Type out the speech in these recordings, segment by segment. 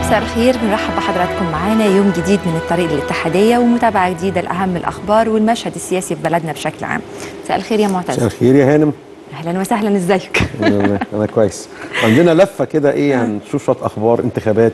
مساء الخير بنرحب بحضراتكم معانا يوم جديد من الطريق الاتحادية ومتابعة جديدة لأهم الأخبار والمشهد السياسي في بلدنا بشكل عام مساء الخير يا معتز مساء الخير يا هانم أهلا وسهلا إزيك انا أنا كويس عندنا لفه كده ايه هنشوف شويه اخبار انتخابات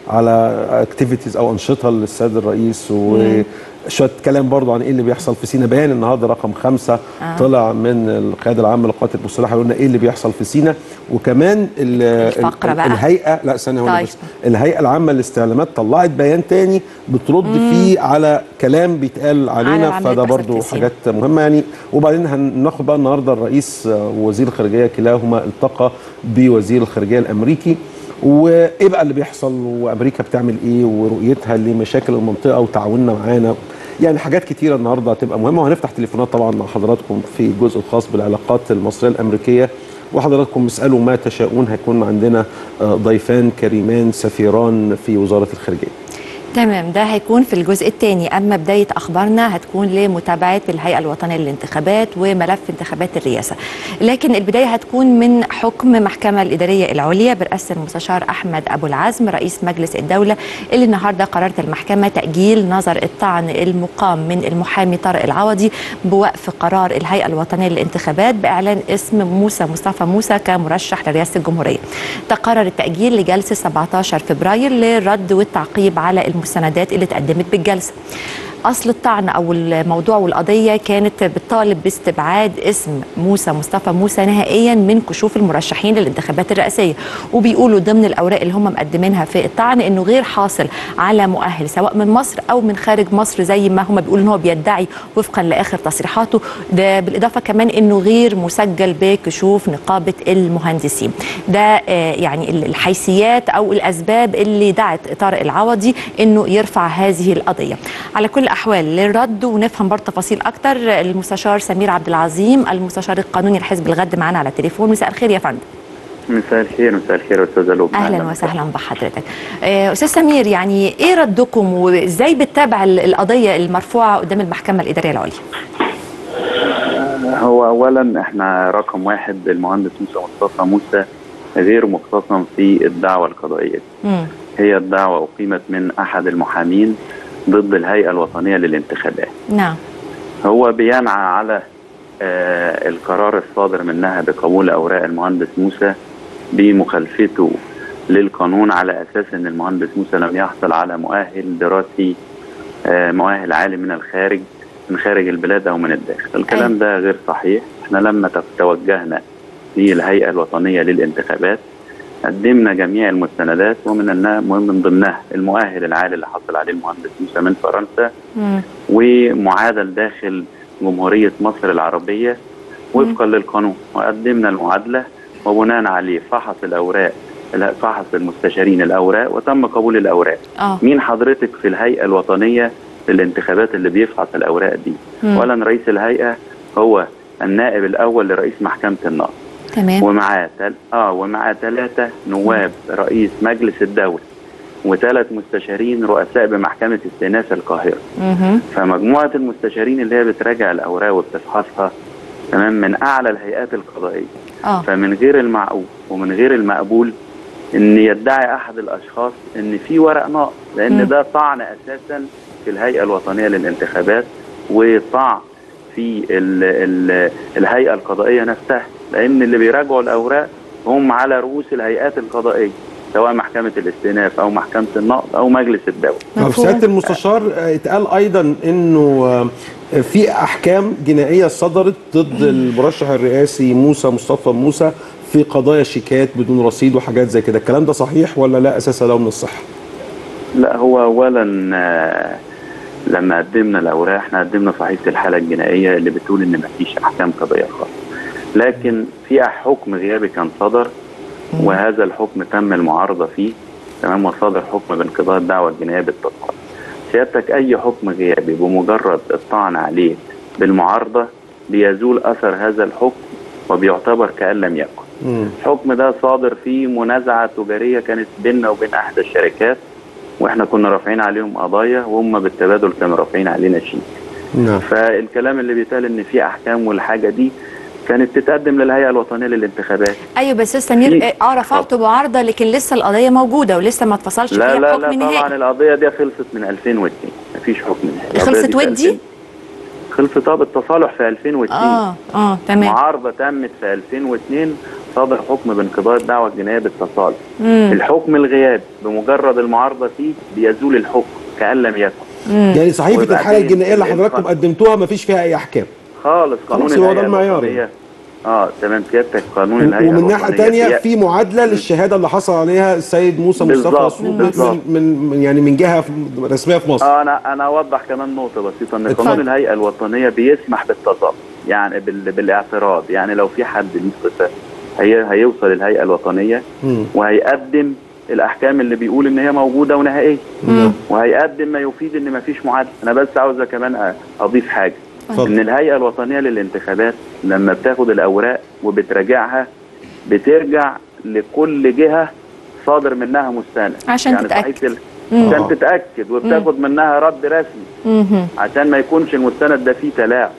على اكتيفيتيز او انشطه للسيد الرئيس وشويه كلام برضو عن ايه اللي بيحصل في سينا بيان النهارده رقم خمسة آه. طلع من القياده العامه للقوات المسلحه يقول لنا ايه اللي بيحصل في سينا وكمان ال- الفقرة ال- بقى. الهيئه لا ثانيه واحدة طيب. بس الهيئه العامه للاستعلامات طلعت بيان تاني بترد فيه على كلام بيتقال علينا العمليات فده بتحصل برضو في سينا. حاجات مهمه يعني وبعدين هناخد بقى النهارده الرئيس ووزير الخارجيه كلاهما التقى بوزير الخارجيه الامريكي وايه بقى اللي بيحصل وامريكا بتعمل ايه ورؤيتها لمشاكل المنطقه وتعاوننا معانا يعني حاجات كتيره النهارده هتبقى مهمه وهنفتح تليفونات طبعا مع حضراتكم في الجزء الخاص بالعلاقات المصريه الامريكيه وحضراتكم اسالوا ما تشاءون هيكون عندنا آه، ضيفان كريمان سفيران في وزاره الخارجيه تمام ده هيكون في الجزء الثاني أما بداية أخبارنا هتكون لمتابعة الهيئة الوطنية للانتخابات وملف انتخابات الرئاسة لكن البداية هتكون من حكم محكمة الإدارية العليا برئاسة المستشار أحمد أبو العزم رئيس مجلس الدولة اللي النهاردة قررت المحكمة تأجيل نظر الطعن المقام من المحامي طارق العوضي بوقف قرار الهيئة الوطنية للانتخابات بإعلان اسم موسى مصطفى موسى كمرشح لرئاسة الجمهورية تقرر التأجيل لجلسة 17 فبراير للرد والتعقيب على المستندات اللي تقدمت بالجلسة أصل الطعن أو الموضوع والقضية كانت بتطالب باستبعاد اسم موسى مصطفى موسى نهائيا من كشوف المرشحين للانتخابات الرئاسية وبيقولوا ضمن الأوراق اللي هم مقدمينها في الطعن إنه غير حاصل على مؤهل سواء من مصر أو من خارج مصر زي ما هم بيقولوا إن هو بيدعي وفقا لآخر تصريحاته ده بالإضافة كمان إنه غير مسجل بكشوف نقابة المهندسين ده آه، يعني الحيثيات أو الأسباب اللي دعت طارق العوضي إنه يرفع هذه القضية على كل الأحوال للرد ونفهم برضه تفاصيل أكتر المستشار سمير عبد العظيم المستشار القانوني لحزب الغد معانا على التليفون مساء الخير يا فندم مساء الخير مساء الخير استاذه لبنى اهلا وسهلا بحضرتك آه، استاذ سمير يعني ايه ردكم وازاي بتتابع ال- القضيه المرفوعه قدام المحكمه الاداريه العليا هو اولا احنا رقم واحد المهندس موسى مصطفى موسى غير مختصم في الدعوه القضائيه مم. هي الدعوه اقيمت من احد المحامين ضد الهيئه الوطنيه للانتخابات نعم هو بينعى على آه القرار الصادر منها بقبول اوراق المهندس موسى بمخالفته للقانون على اساس ان المهندس موسى لم يحصل على مؤهل دراسي آه مؤهل عالي من الخارج من خارج البلاد او من الداخل الكلام ده غير صحيح احنا لما تف- توجهنا للهيئه الوطنيه للانتخابات قدمنا جميع المستندات ومن النا- من ضمنها المؤهل العالي اللي حصل عليه المهندس موسى من فرنسا مم. ومعادل داخل جمهورية مصر العربية وفقا للقانون وقدمنا المعادلة وبناء عليه فحص الأوراق لا، فحص المستشارين الأوراق وتم قبول الأوراق اه مين حضرتك في الهيئة الوطنية للانتخابات اللي بيفحص الأوراق دي مم. أولا رئيس الهيئة هو النائب الأول لرئيس محكمة النقض تمام ومعاه تل... اه ومعاه ثلاثة نواب رئيس مجلس الدولة وثلاث مستشارين رؤساء بمحكمة استئناف القاهرة مهم. فمجموعة المستشارين اللي هي بتراجع الأوراق وبتفحصها تمام من أعلى الهيئات القضائية اه فمن غير المعقول ومن غير المقبول إن يدعي أحد الأشخاص إن في ورق ناقص لأن مم. ده طعن أساسا في الهيئة الوطنية للانتخابات وطعن في ال ال الهيئة القضائية نفسها لأن اللي بيراجعوا الأوراق هم على رؤوس الهيئات القضائية سواء محكمة الاستئناف أو محكمة النقض أو مجلس الدولة طب مفهوم. سياده المستشار آه، اتقال ايضا انه آه، في احكام جنائيه صدرت ضد المرشح الرئاسي موسى مصطفى موسى في قضايا شيكات بدون رصيد وحاجات زي كده الكلام ده صحيح ولا لا اساس له من الصحه لا هو اولا آه، لما قدمنا الاوراق احنا قدمنا صحيفه الحاله الجنائيه اللي بتقول ان مفيش احكام قضائيه خاصه لكن في حكم غيابي كان صدر وهذا الحكم تم المعارضه فيه تمام وصدر حكم بانقضاء الدعوه الجنائيه بالتطبيق سيادتك اي حكم غيابي بمجرد الطعن عليه بالمعارضه بيزول اثر هذا الحكم وبيعتبر كان لم يكن مم. الحكم ده صادر في منازعه تجاريه كانت بيننا وبين احدى الشركات واحنا كنا رافعين عليهم قضايا وهم بالتبادل كانوا رافعين علينا شيك نعم فالكلام اللي بيتقال ان في احكام والحاجه دي كانت تتقدم للهيئه الوطنيه للانتخابات ايوه بس استاذ سمير في- اه رفعتوا معارضه لكن لسه القضيه موجوده ولسه ما اتفصلش لا فيها لا حكم لا طبعا نهائي القضيه دي خلصت من 2002 مفيش حكم نهائي القضية خلصت دي في ودي؟ 2000 خلصت اه بالتصالح في 2002 اه اه تمام معارضه تمت في 2002 صدر حكم بانقضاء الدعوه الجنائيه بالتصالح مم. الحكم الغياب بمجرد المعارضه فيه بيزول الحكم كان لم يكن مم. يعني صحيفه وبعدين الحاله الجنائيه اللي حضراتكم الإنفاق. قدمتوها ما فيش فيها اي احكام خالص قانون خلاص، هو ده الهيئه المعيار الوطنيه اه تمام سيادتك قانون الهيئه ومن ناحيه الوطنية تانية فيها- في معادله للشهاده اللي حصل عليها السيد موسى مصطفى بالظبط، سوق بالظبط. من, من يعني من جهه رسميه في مصر اه انا انا اوضح كمان نقطه بسيطه ان اتفضل. قانون الهيئه الوطنيه بيسمح بالتصالح يعني بال... بالاعتراض يعني لو في حد ليه صفه هي... هيوصل الهيئه الوطنيه مم. وهيقدم الاحكام اللي بيقول ان هي موجوده ونهائيه مم. وهيقدم ما يفيد ان ما فيش معادله انا بس عاوزه كمان أ- اضيف حاجه اتفضل. ان الهيئه الوطنيه للانتخابات لما بتاخد الاوراق وبتراجعها بترجع لكل جهه صادر منها مستند عشان يعني تتأكد. صحيفه ال- مم. عشان آه. تتاكد وبتاخد منها رد رسمي مم. عشان ما يكونش المستند ده فيه تلاعب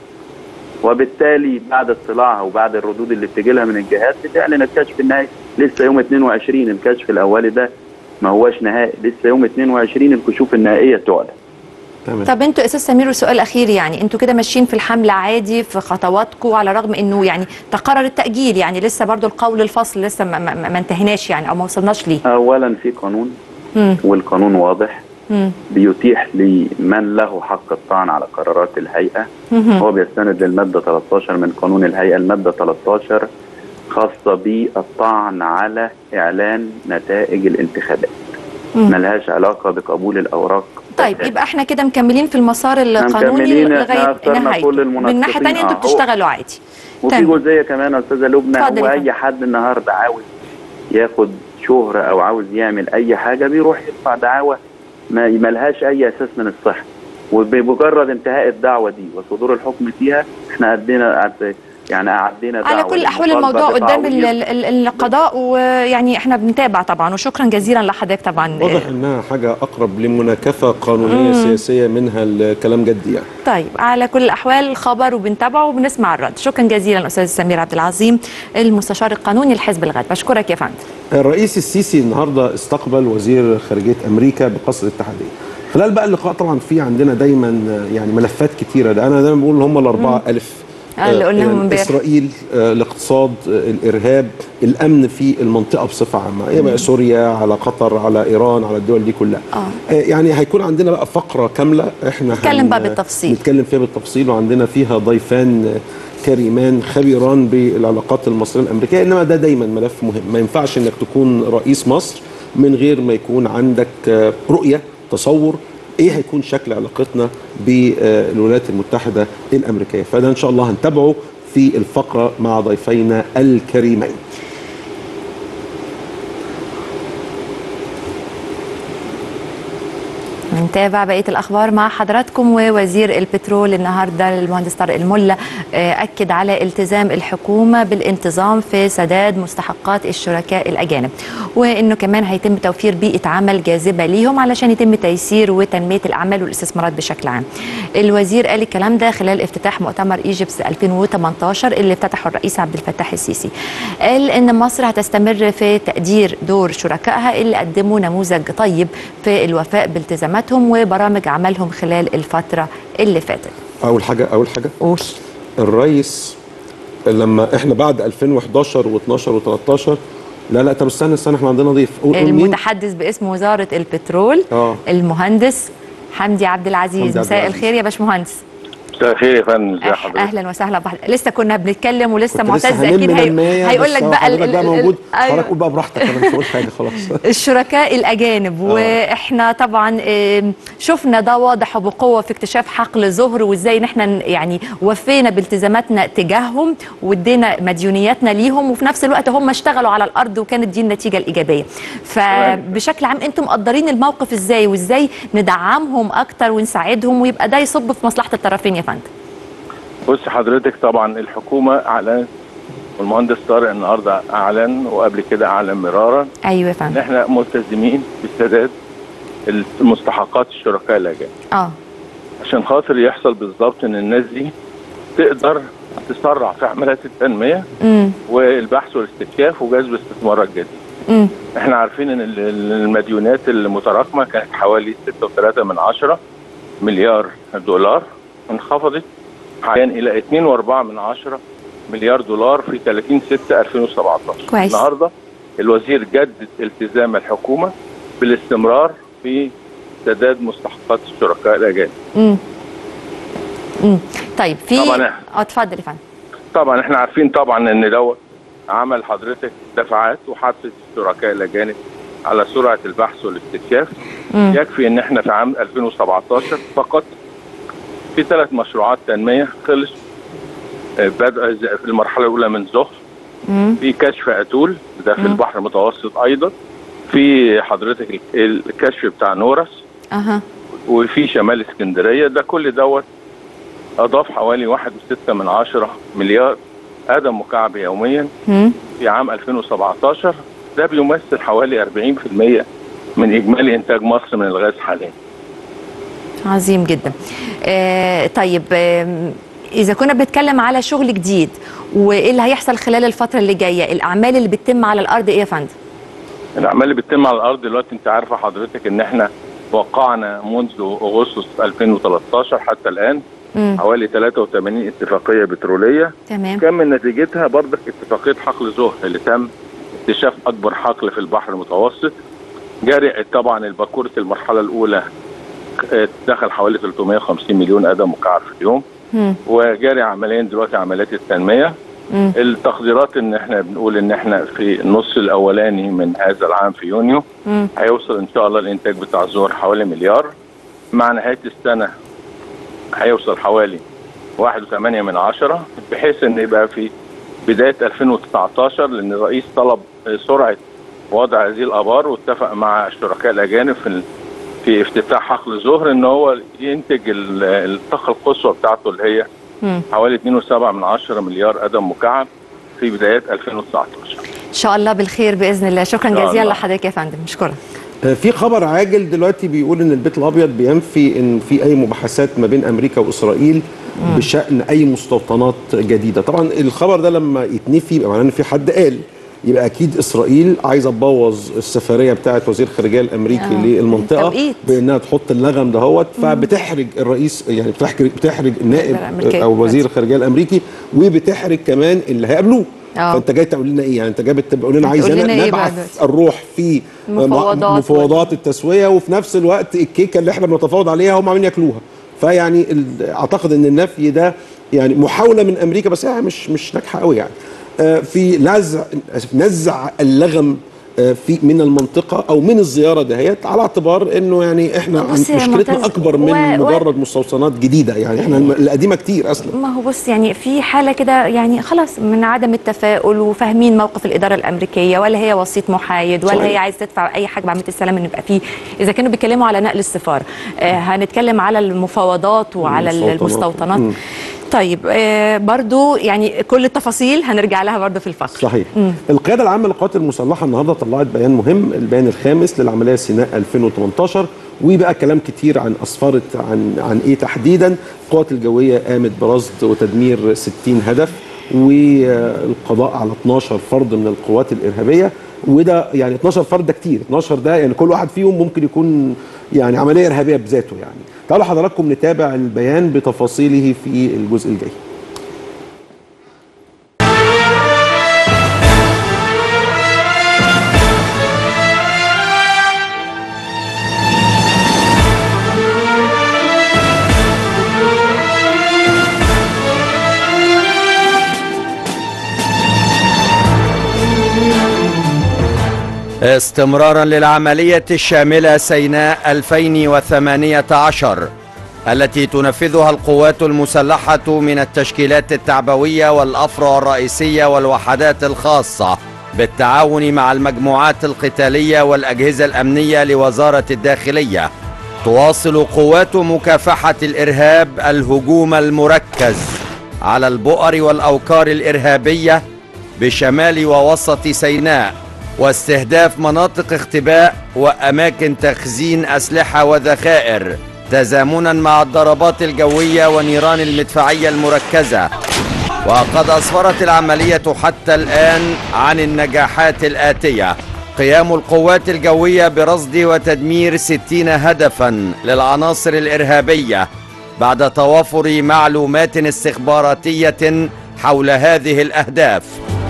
وبالتالي بعد اطلاعها وبعد الردود اللي بتجي لها من الجهات بتعلن الكشف النهائي لسه يوم 22 الكشف الاولي ده ما هوش نهائي لسه يوم 22 الكشوف النهائيه تعلن تمام طب انتوا استاذ سمير وسؤال اخير يعني انتوا كده ماشيين في الحمله عادي في خطواتكم على الرغم انه يعني تقرر التاجيل يعني لسه برضو القول الفصل لسه ما, ما, ما انتهيناش يعني او ما وصلناش ليه اولا في قانون مم. والقانون واضح مم. بيتيح لمن له حق الطعن على قرارات الهيئه مم. هو بيستند للماده 13 من قانون الهيئه الماده 13 خاصه بالطعن على اعلان نتائج الانتخابات مم. ملهاش علاقه بقبول الاوراق طيب يبقى احنا كده مكملين في المسار القانوني مكملين، احنا لغايه اخترنا نهايته كل من ناحيه المنسقين. ثانيه انتوا آه، هو- بتشتغلوا عادي وفي تمام. جزئيه كمان يا استاذه لبنى اتفضل هو يا اي فندم. حد النهارده عاوز ياخد شهره او عاوز يعمل اي حاجه بيروح يدفع دعاوى ما ملهاش اي اساس من الصحه وبمجرد انتهاء الدعوه دي وصدور الحكم فيها احنا ادينا يعني عدينا على دعوة كل الاحوال للمطالبة الموضوع قدام بتعويض. ال- ال- ال- القضاء ويعني احنا بنتابع طبعا وشكرا جزيلا لحضرتك طبعا واضح انها حاجه اقرب لمناكفه قانونيه سياسيه منها الكلام جدي يعني طيب على كل الاحوال خبر وبنتابعه وبنسمع الرد شكرا جزيلا استاذ سمير عبد العظيم المستشار القانوني لحزب الغد بشكرك يا فندم الرئيس السيسي النهارده استقبل وزير خارجيه امريكا بقصر الاتحاديه خلال بقى اللقاء طبعا في عندنا دايما يعني ملفات كتيره ده انا دايما بقول ان هم الاربعه الف آه، اللي قلناهم يعني امبارح. اسرائيل آه، الاقتصاد آه، الارهاب الامن في المنطقه بصفه عامه يبقى سوريا على قطر على ايران على الدول دي كلها آه. آه، يعني هيكون عندنا بقى فقره كامله احنا نتكلم هن- بقى بالتفصيل. نتكلم فيها بالتفصيل وعندنا فيها ضيفان آه، كريمان خبيران بالعلاقات المصريه الامريكيه انما ده دايما ملف مهم ما ينفعش انك تكون رئيس مصر من غير ما يكون عندك آه، رؤيه تصور ايه هيكون شكل علاقتنا بالولايات المتحده الامريكيه فده ان شاء الله هنتابعه في الفقره مع ضيفينا الكريمين نتابع بقيه الاخبار مع حضراتكم ووزير البترول النهارده المهندس طارق الملا آه، اكد على التزام الحكومه بالانتظام في سداد مستحقات الشركاء الاجانب وانه كمان هيتم توفير بيئه عمل جاذبه ليهم علشان يتم تيسير وتنميه الاعمال والاستثمارات بشكل عام. الوزير قال الكلام ده خلال افتتاح مؤتمر ايجيبس 2018 اللي افتتحه الرئيس عبد الفتاح السيسي. قال ان مصر هتستمر في تقدير دور شركائها اللي قدموا نموذج طيب في الوفاء بالتزاماتهم وبرامج عملهم خلال الفتره اللي فاتت. اول حاجه اول حاجه قول الرئيس لما احنا بعد 2011 و12 و13 لا لا طب استنى استنى احنا عندنا ضيف قول قول مين المتحدث باسم وزاره البترول اه المهندس حمدي عبد العزيز حمدي عبد مساء العزيز. الخير يا باشمهندس مساء الخير يا فندم ازي أه حضرتك اهلا وسهلا بحضرتك لسه كنا بنتكلم ولسه كنت معتز لسه اكيد هلم هي... لماية، هيقول بس لك هو بقى حضرتك بقى موجود أيوة. حضرتك قول بقى براحتك انا مش هقول حاجه خلاص الشركاء الاجانب واحنا طبعا آم، شفنا ده واضح وبقوه في اكتشاف حقل زهر وازاي ان احنا ن- يعني وفينا بالتزاماتنا تجاههم وادينا مديونياتنا ليهم وفي نفس الوقت هم اشتغلوا على الارض وكانت دي النتيجه الايجابيه فبشكل عام انتم مقدرين الموقف ازاي وازاي ندعمهم اكتر ونساعدهم ويبقى ده يصب في مصلحه الطرفين يا فندم بص حضرتك طبعا الحكومه اعلنت والمهندس طارق النهارده اعلن وقبل كده اعلن مرارا ايوه يا ان فندم احنا ملتزمين بسداد المستحقات الشركاء الاجانب اه عشان خاطر يحصل بالظبط ان الناس دي تقدر تسرع في عمليات التنميه امم والبحث والاستكشاف وجذب استثمارات جديدة. امم احنا عارفين ان ال- ال- المديونات المتراكمه كانت حوالي 6.3 من عشرة مليار دولار انخفضت حاليا الى 2.4 من عشرة مليار دولار في 30 6 2017 كويس. النهارده الوزير جدد التزام الحكومه بالاستمرار في سداد مستحقات الشركاء الاجانب امم امم طيب في طبعاً. اه اتفضل يا فندم طبعا احنا عارفين طبعا ان دوت عمل حضرتك دفعات وحث الشركاء الاجانب على سرعه البحث والاستكشاف مم. يكفي ان احنا في عام 2017 فقط في ثلاث مشروعات تنميه خلص آه، بدأ ز- في المرحله الاولى من زهر امم في كشف اتول ده في مم. البحر المتوسط ايضا في حضرتك ال- الكشف بتاع نورس اها وفي شمال اسكندريه ده كل دوت اضاف حوالي واحد وستة من عشرة مليار قدم مكعب يوميا امم في عام 2017 ده بيمثل حوالي 40% من اجمالي انتاج مصر من الغاز حاليا عظيم جدا آه طيب آم، اذا كنا بنتكلم على شغل جديد وايه اللي هيحصل خلال الفتره اللي جايه الاعمال اللي بتتم على الارض ايه يا فندم الاعمال اللي بتتم على الارض دلوقتي انت عارفه حضرتك ان احنا وقعنا منذ اغسطس 2013 حتى الان امم حوالي 83 اتفاقيه بتروليه تمام كان من نتيجتها برضك اتفاقيه حقل زهر اللي تم اكتشاف اكبر حقل في البحر المتوسط جاري طبعا الباكوره المرحله الاولى اه، دخل حوالي 350 مليون قدم مكعب في اليوم مم. وجاري عمليا دلوقتي عمليات التنميه مم. التقديرات ان احنا بنقول ان احنا في النص الاولاني من هذا العام في يونيو مم. هيوصل ان شاء الله الانتاج بتاع الزهر حوالي مليار مع نهايه السنه هيوصل حوالي واحد وثمانية من عشرة بحيث ان يبقى في بداية 2019 لان الرئيس طلب سرعة وضع هذه الابار واتفق مع الشركاء الاجانب في ال- في افتتاح حقل زهر ان هو ينتج ال- الطاقة القصوى بتاعته اللي هي مم. حوالي 2.7 من عشرة مليار قدم مكعب في بدايات 2019 ان شاء الله بالخير باذن الله شكرا إن شاء جزيلا الله. لحضرتك يا فندم مشكورة آه، في خبر عاجل دلوقتي بيقول ان البيت الابيض بينفي ان في اي مباحثات ما بين امريكا واسرائيل بشان اي مستوطنات جديده طبعا الخبر ده لما يتنفي يبقى معناه ان في حد قال يبقى اكيد اسرائيل عايزه تبوظ السفريه بتاعه وزير الخارجيه الامريكي آه. للمنطقه توقيت. بانها تحط اللغم دهوت فبتحرج الرئيس يعني بتحرج بتحرج النائب الأمريكي. او وزير الخارجيه الامريكي وبتحرج كمان اللي هيقابلوه آه. فانت جاي تقول لنا ايه يعني انت جاي بتقول لنا هتقول عايزانا لنا إيه بعد نبعث الروح في مفاوضات مفاوضات التسويه وفي نفس الوقت الكيكه اللي احنا بنتفاوض عليها هم عاملين ياكلوها فيعني ال- اعتقد ان النفي ده يعني محاوله من امريكا بس هي مش مش ناجحه قوي يعني آه، في نزع نزع اللغم آه، في من المنطقه او من الزياره دهيت على اعتبار انه يعني احنا عن- بص يا مشكلتنا معتز، اكبر من و- و- مجرد مستوطنات جديده يعني احنا الم- القديمه كتير اصلا ما هو بص يعني في حالة كده يعني خلاص من عدم التفاؤل وفاهمين موقف الإدارة الأمريكية ولا هي وسيط محايد ولا صحيح. هي عايز تدفع أي حاجة بعملية السلام إن يبقى فيه إذا كانوا بيتكلموا على نقل السفارة آه هنتكلم على المفاوضات وعلى المستوطنات. المستوطنات مم. طيب آه برضو يعني كل التفاصيل هنرجع لها برضو في الفقر صحيح القياده العامه للقوات المسلحه النهارده طلعت بيان مهم البيان الخامس للعمليه سيناء 2018 وبقى كلام كتير عن اسفرت عن عن ايه تحديدا القوات الجويه قامت برصد وتدمير 60 هدف والقضاء على 12 فرد من القوات الارهابيه وده يعني 12 فرد ده كتير 12 ده يعني كل واحد فيهم ممكن يكون يعني عمليه ارهابيه بذاته يعني تعالوا حضراتكم نتابع البيان بتفاصيله في الجزء الجاي استمرارا للعملية الشاملة سيناء 2018 التي تنفذها القوات المسلحة من التشكيلات التعبوية والأفرع الرئيسية والوحدات الخاصة بالتعاون مع المجموعات القتالية والأجهزة الأمنية لوزارة الداخلية تواصل قوات مكافحة الإرهاب الهجوم المركز على البؤر والأوكار الإرهابية بشمال ووسط سيناء واستهداف مناطق اختباء وأماكن تخزين أسلحة وذخائر تزامنا مع الضربات الجوية ونيران المدفعية المركزة وقد أسفرت العملية حتى الآن عن النجاحات الآتية قيام القوات الجوية برصد وتدمير 60 هدفا للعناصر الإرهابية بعد توافر معلومات استخباراتية حول هذه الأهداف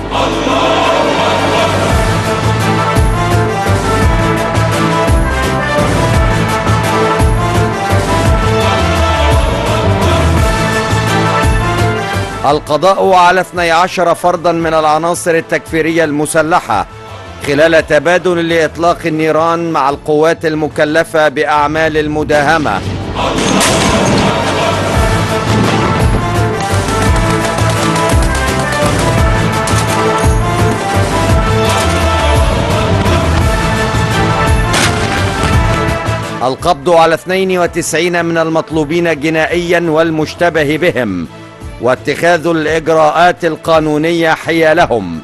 القضاء على 12 فردا من العناصر التكفيرية المسلحة خلال تبادل لإطلاق النيران مع القوات المكلفة بأعمال المداهمة القبض على 92 من المطلوبين جنائيا والمشتبه بهم واتخاذ الإجراءات القانونية حيالهم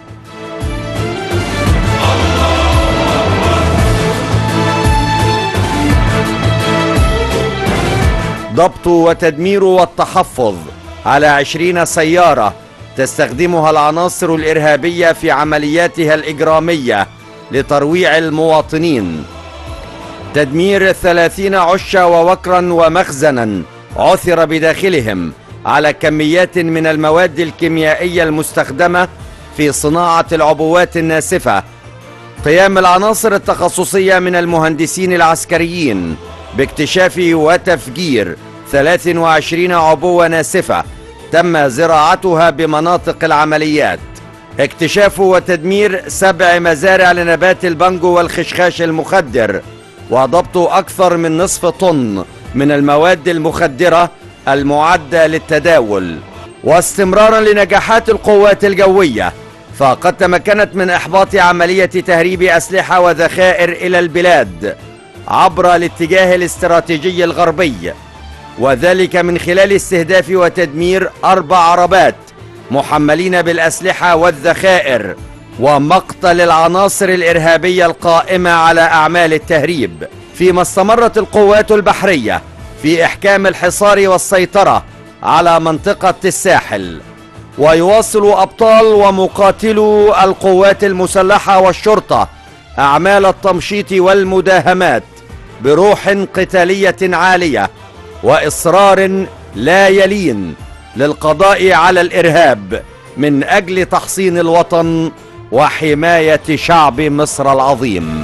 ضبط وتدمير والتحفظ على عشرين سيارة تستخدمها العناصر الإرهابية في عملياتها الإجرامية لترويع المواطنين تدمير ثلاثين عشا ووكرا ومخزنا عثر بداخلهم على كميات من المواد الكيميائية المستخدمة في صناعة العبوات الناسفة قيام العناصر التخصصية من المهندسين العسكريين باكتشاف وتفجير 23 عبوة ناسفة تم زراعتها بمناطق العمليات اكتشاف وتدمير سبع مزارع لنبات البنجو والخشخاش المخدر وضبط أكثر من نصف طن من المواد المخدرة المعدة للتداول واستمرارا لنجاحات القوات الجوية فقد تمكنت من إحباط عملية تهريب أسلحة وذخائر إلى البلاد عبر الاتجاه الاستراتيجي الغربي وذلك من خلال استهداف وتدمير أربع عربات محملين بالأسلحة والذخائر ومقتل العناصر الإرهابية القائمة على أعمال التهريب فيما استمرت القوات البحرية في إحكام الحصار والسيطرة على منطقة الساحل ويواصل أبطال ومقاتلو القوات المسلحة والشرطة أعمال التمشيط والمداهمات بروح قتالية عالية وإصرار لا يلين للقضاء على الإرهاب من أجل تحصين الوطن وحماية شعب مصر العظيم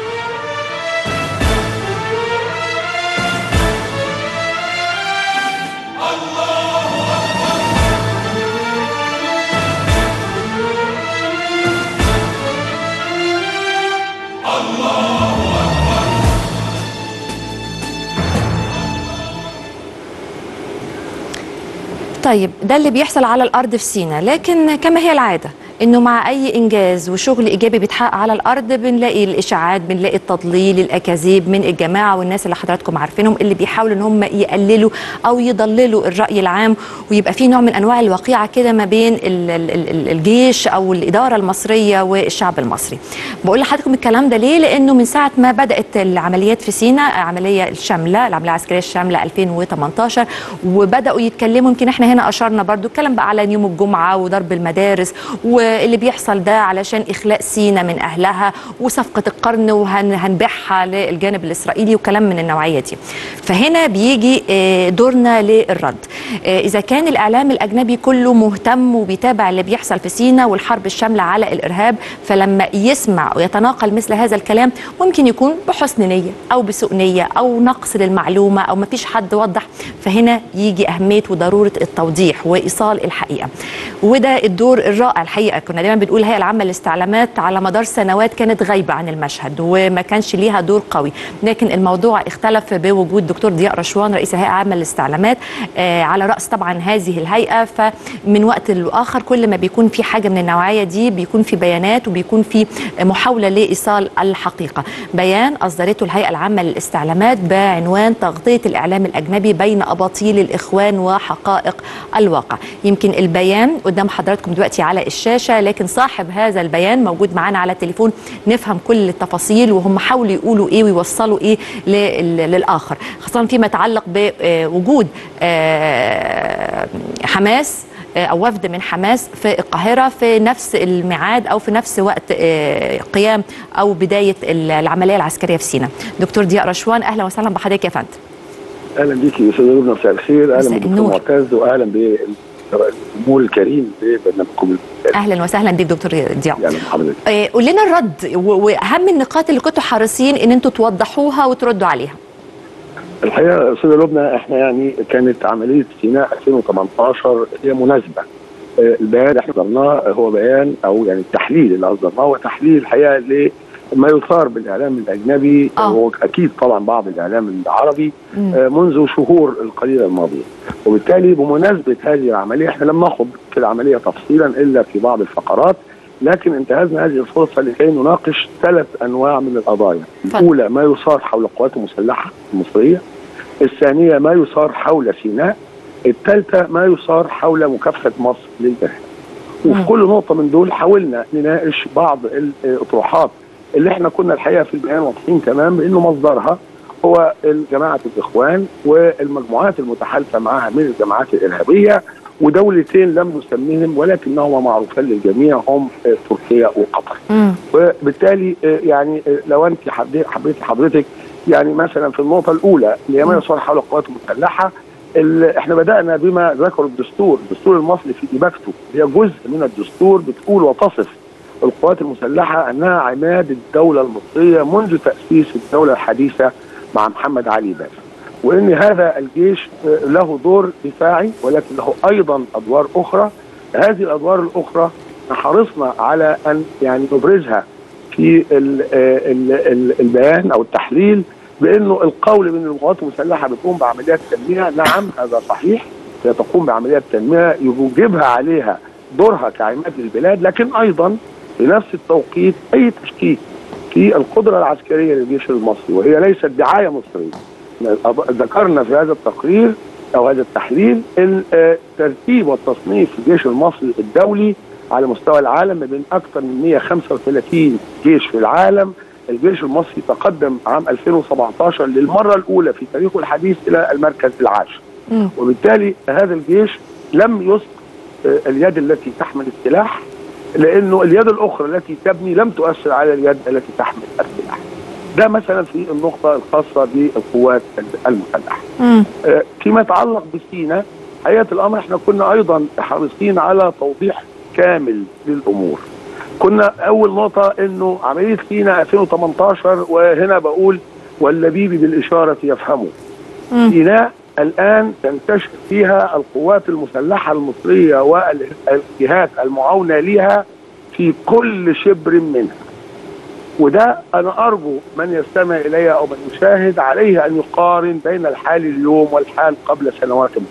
طيب ده اللي بيحصل على الارض في سينا لكن كما هي العاده انه مع اي انجاز وشغل ايجابي بيتحقق على الارض بنلاقي الاشاعات بنلاقي التضليل الاكاذيب من الجماعه والناس اللي حضراتكم عارفينهم اللي بيحاولوا ان هم يقللوا او يضللوا الراي العام ويبقى في نوع من انواع الوقيعه كده ما بين ال- ال- ال- الجيش او الاداره المصريه والشعب المصري. بقول لحضراتكم الكلام ده ليه؟ لانه من ساعه ما بدات العمليات في سينا العمليه الشامله العمليه العسكريه الشامله 2018 وبداوا يتكلموا يمكن احنا هنا اشرنا برضو الكلام بقى على يوم الجمعه وضرب المدارس واللي بيحصل ده علشان اخلاء سينا من اهلها وصفقه القرن وهنبيعها للجانب الاسرائيلي وكلام من النوعيه دي. فهنا بيجي آه، دورنا للرد. آه، اذا كان الاعلام الاجنبي كله مهتم وبيتابع اللي بيحصل في سينا والحرب الشامله على الارهاب فلما يسمع ويتناقل مثل هذا الكلام ممكن يكون بحسن نيه او بسوء نيه او نقص للمعلومه او ما فيش حد وضح فهنا يجي اهميه وضروره التوضيح وايصال الحقيقه. وده الدور الرائع الحقيقه كنا دايما بنقول هي العامه للاستعلامات على مدار سنوات كانت غايبه عن المشهد وما كانش ليها دور قوي لكن الموضوع اختلف بوجود دكتور ضياء رشوان رئيس الهيئه العامه للاستعلامات آه على راس طبعا هذه الهيئه فمن وقت لاخر كل ما بيكون في حاجه من النوعيه دي بيكون في بيانات وبيكون في محاوله لايصال الحقيقه بيان اصدرته الهيئه العامه للاستعلامات بعنوان تغطيه الاعلام الاجنبي بين اباطيل الاخوان وحقائق الواقع يمكن البيان قدام حضراتكم دلوقتي على الشاشه الشاشه لكن صاحب هذا البيان موجود معانا على التليفون نفهم كل التفاصيل وهم حاولوا يقولوا ايه ويوصلوا ايه لل- للاخر خاصه فيما يتعلق بوجود آه، حماس آه، او وفد من حماس في القاهره في نفس الميعاد او في نفس وقت آه، قيام او بدايه العمليه العسكريه في سيناء دكتور ضياء رشوان اهلا وسهلا بحضرتك يا فندم اهلا بيك يا استاذ لبنى مساء الخير اهلا مساء بالدكتور النور. معتز واهلا بالجمهور الكريم ببرنامجكم اهلا وسهلا بيك دكتور ضياء يعني حضرتك آه، قول لنا الرد و- واهم النقاط اللي كنتوا حريصين ان انتوا توضحوها وتردوا عليها الحقيقه يا استاذ لبنى احنا يعني كانت عمليه سيناء 2018 هي مناسبه آه، البيان اللي احنا اصدرناه هو بيان او يعني التحليل اللي اصدرناه هو تحليل الحقيقه لما يثار بالاعلام الاجنبي آه. هو اكيد طبعا بعض الاعلام العربي مم. آه، منذ شهور القليله الماضيه وبالتالي بمناسبه هذه العمليه احنا لم نخض في العمليه تفصيلا الا في بعض الفقرات لكن انتهزنا هذه الفرصه لكي نناقش ثلاث انواع من القضايا اتفضل. الاولى ما يثار حول القوات المسلحه المصريه الثانيه ما يثار حول سيناء الثالثه ما يثار حول مكافحه مصر للارهاب وفي مم. كل نقطه من دول حاولنا نناقش بعض الاطروحات اللي احنا كنا الحقيقه في البيان واضحين تمام بانه مصدرها هو جماعه الاخوان والمجموعات المتحالفه معها من الجماعات الارهابيه ودولتين لم نسميهم ولكنهما معروفان للجميع هم آه، تركيا وقطر. مم. وبالتالي آه، يعني آه، لو انت حبيت حبيت حضرتك يعني مثلا في النقطه الاولى اللي هي ما يصار حول القوات المسلحه ال- احنا بدانا بما ذكر الدستور، الدستور المصري في اجابته هي جزء من الدستور بتقول وتصف القوات المسلحه انها عماد الدوله المصريه منذ تاسيس الدوله الحديثه مع محمد علي باشا. وان هذا الجيش آه، له دور دفاعي ولكن له ايضا ادوار اخرى هذه الادوار الاخرى حرصنا على ان يعني نبرزها في ال ال ال البيان او التحليل بانه القول بان القوات المسلحه بتقوم بعمليات تنميه نعم هذا صحيح هي تقوم بعمليات تنميه يوجبها عليها دورها كعماد للبلاد لكن ايضا في نفس التوقيت اي تشكيك في القدره العسكريه للجيش المصري وهي ليست دعايه مصريه ذكرنا في هذا التقرير او هذا التحليل الترتيب والتصنيف الجيش المصري الدولي على مستوى العالم ما بين اكثر من 135 جيش في العالم الجيش المصري تقدم عام 2017 للمره الاولى في تاريخه الحديث الى المركز العاشر مم. وبالتالي هذا الجيش لم يسق آه، اليد التي تحمل السلاح لانه اليد الاخرى التي تبني لم تؤثر على اليد التي تحمل السلاح ده مثلا في النقطه الخاصه بالقوات المسلحه مم. آه، فيما يتعلق بسينا حقيقه الامر احنا كنا ايضا حريصين على توضيح كامل للامور. كنا اول نقطه انه عمليه سينا 2018 وهنا بقول واللبيب بالاشاره يفهمه. مم. سيناء الان تنتشر فيها القوات المسلحه المصريه والجهات المعاونه لها في كل شبر منها. وده انا ارجو من يستمع الي او من يشاهد عليه ان يقارن بين الحال اليوم والحال قبل سنوات أخرى.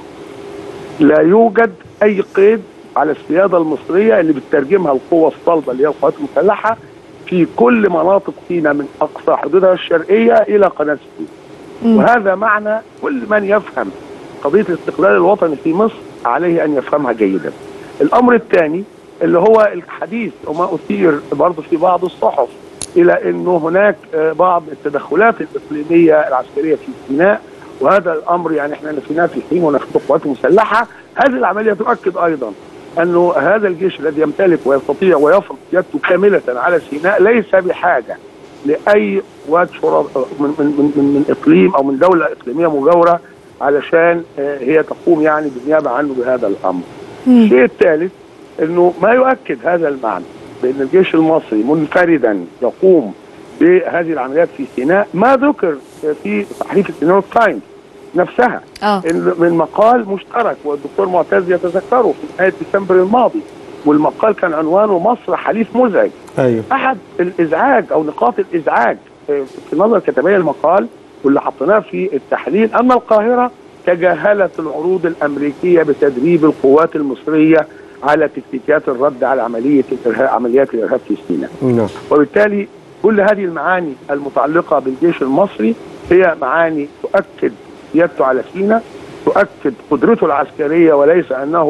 لا يوجد اي قيد على السياده المصريه اللي بتترجمها القوه الصلبه اللي هي القوات المسلحه في كل مناطق سيناء من اقصى حدودها الشرقيه الى قناه السويس. مم. وهذا معنى كل من يفهم قضيه الاستقلال الوطني في مصر عليه ان يفهمها جيدا. الامر الثاني اللي هو الحديث وما اثير برضه في بعض الصحف الى انه هناك آه، بعض التدخلات الاقليميه العسكريه في سيناء وهذا الامر يعني احنا نفيناه في حين ونفيته القوات المسلحه هذه العمليه تؤكد ايضا انه هذا الجيش الذي يمتلك ويستطيع ويفرض سيادته كامله على سيناء ليس بحاجه لاي قوات شرطه من من من, من, من اقليم او من دوله اقليميه مجاوره علشان آه، هي تقوم يعني بالنيابه عنه بهذا الامر. مم. الشيء الثالث انه ما يؤكد هذا المعنى بان الجيش المصري منفردا يقوم بهذه العمليات في سيناء ما ذكر في صحيفه نيويورك تايمز نفسها اه إن من مقال مشترك والدكتور معتز يتذكره في نهايه ديسمبر الماضي والمقال كان عنوانه مصر حليف مزعج ايوه احد الازعاج او نقاط الازعاج آه، في نظر كتابي المقال واللي حطيناه في التحليل ان القاهره تجاهلت العروض الامريكيه بتدريب القوات المصريه على تكتيكات الرد على عمليه الارهاب عمليات الارهاب في سيناء نعم وبالتالي كل هذه المعاني المتعلقه بالجيش المصري هي معاني تؤكد سيادته على سيناء تؤكد قدرته العسكريه وليس انه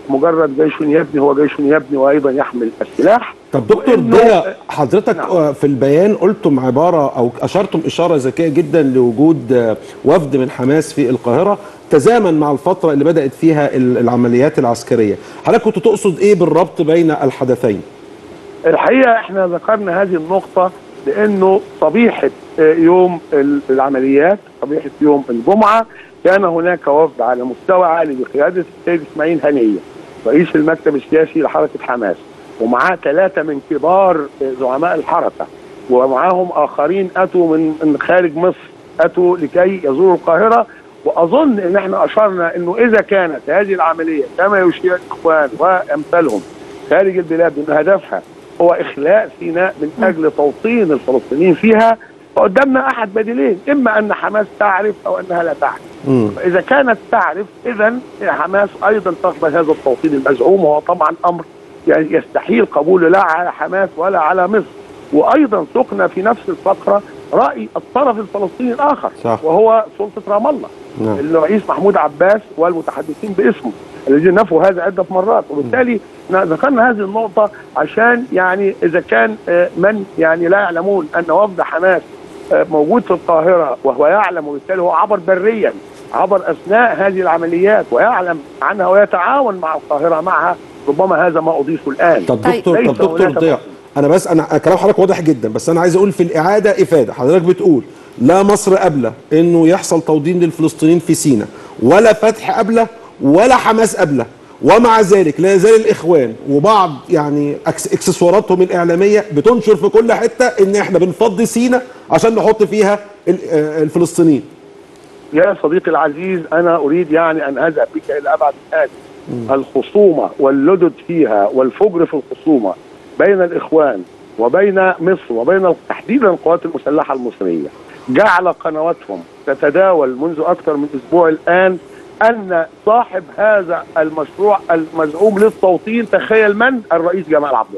مجرد جيش يبني هو جيش يبني وايضا يحمل السلاح طب دكتور وإنه- ضياء حضرتك نعم. آه، في البيان قلتم عباره او اشرتم اشاره ذكيه جدا لوجود آه، وفد من حماس في القاهره تزامن مع الفتره اللي بدات فيها ال- العمليات العسكريه حضرتك كنت تقصد ايه بالربط بين الحدثين الحقيقه احنا ذكرنا هذه النقطه لانه صبيحه آه، يوم ال- العمليات صبيحه يوم الجمعه كان هناك وفد على مستوى عالي بقياده السيد اسماعيل هنيه رئيس المكتب السياسي لحركه حماس ومعاه ثلاثه من كبار آه، زعماء الحركه ومعاهم اخرين اتوا من من خارج مصر اتوا لكي يزوروا القاهره واظن ان احنا اشرنا انه اذا كانت هذه العمليه كما يشير الاخوان وامثالهم خارج البلاد ان هدفها هو اخلاء سيناء من اجل توطين الفلسطينيين فيها فقدامنا احد بديلين اما ان حماس تعرف او انها لا تعرف مم. فاذا كانت تعرف اذا حماس ايضا تقبل هذا التوطين المزعوم وهو طبعا امر يعني يستحيل قبوله لا على حماس ولا على مصر وايضا سقنا في نفس الفقره راي الطرف الفلسطيني الاخر صح. وهو سلطه رام الله نعم. الرئيس محمود عباس والمتحدثين باسمه الذين نفوا هذا عده مرات وبالتالي ن- ذكرنا هذه النقطه عشان يعني اذا كان آه، من يعني لا يعلمون ان وفد حماس آه، موجود في القاهره وهو يعلم وبالتالي هو عبر بريا عبر اثناء هذه العمليات ويعلم عنها ويتعاون مع القاهره معها ربما هذا ما اضيفه الان طب طيب. دكتور طب ليس دكتور هناك ضياء انا بس انا كلام حضرتك واضح جدا بس انا عايز اقول في الاعاده افاده حضرتك بتقول لا مصر قابله انه يحصل توطين للفلسطينيين في سيناء ولا فتح قابله ولا حماس قابله ومع ذلك لا يزال الاخوان وبعض يعني أكس- اكسسواراتهم الاعلاميه بتنشر في كل حته ان احنا بنفضي سيناء عشان نحط فيها ال- آه، الفلسطينيين يا صديقي العزيز انا اريد يعني ان اذهب بك الى ابعد الآن الخصومه واللدد فيها والفجر في الخصومه بين الاخوان وبين مصر وبين تحديدا القوات المسلحه المصريه جعل قنواتهم تتداول منذ اكثر من اسبوع الان ان صاحب هذا المشروع المزعوم للتوطين تخيل من الرئيس جمال عبد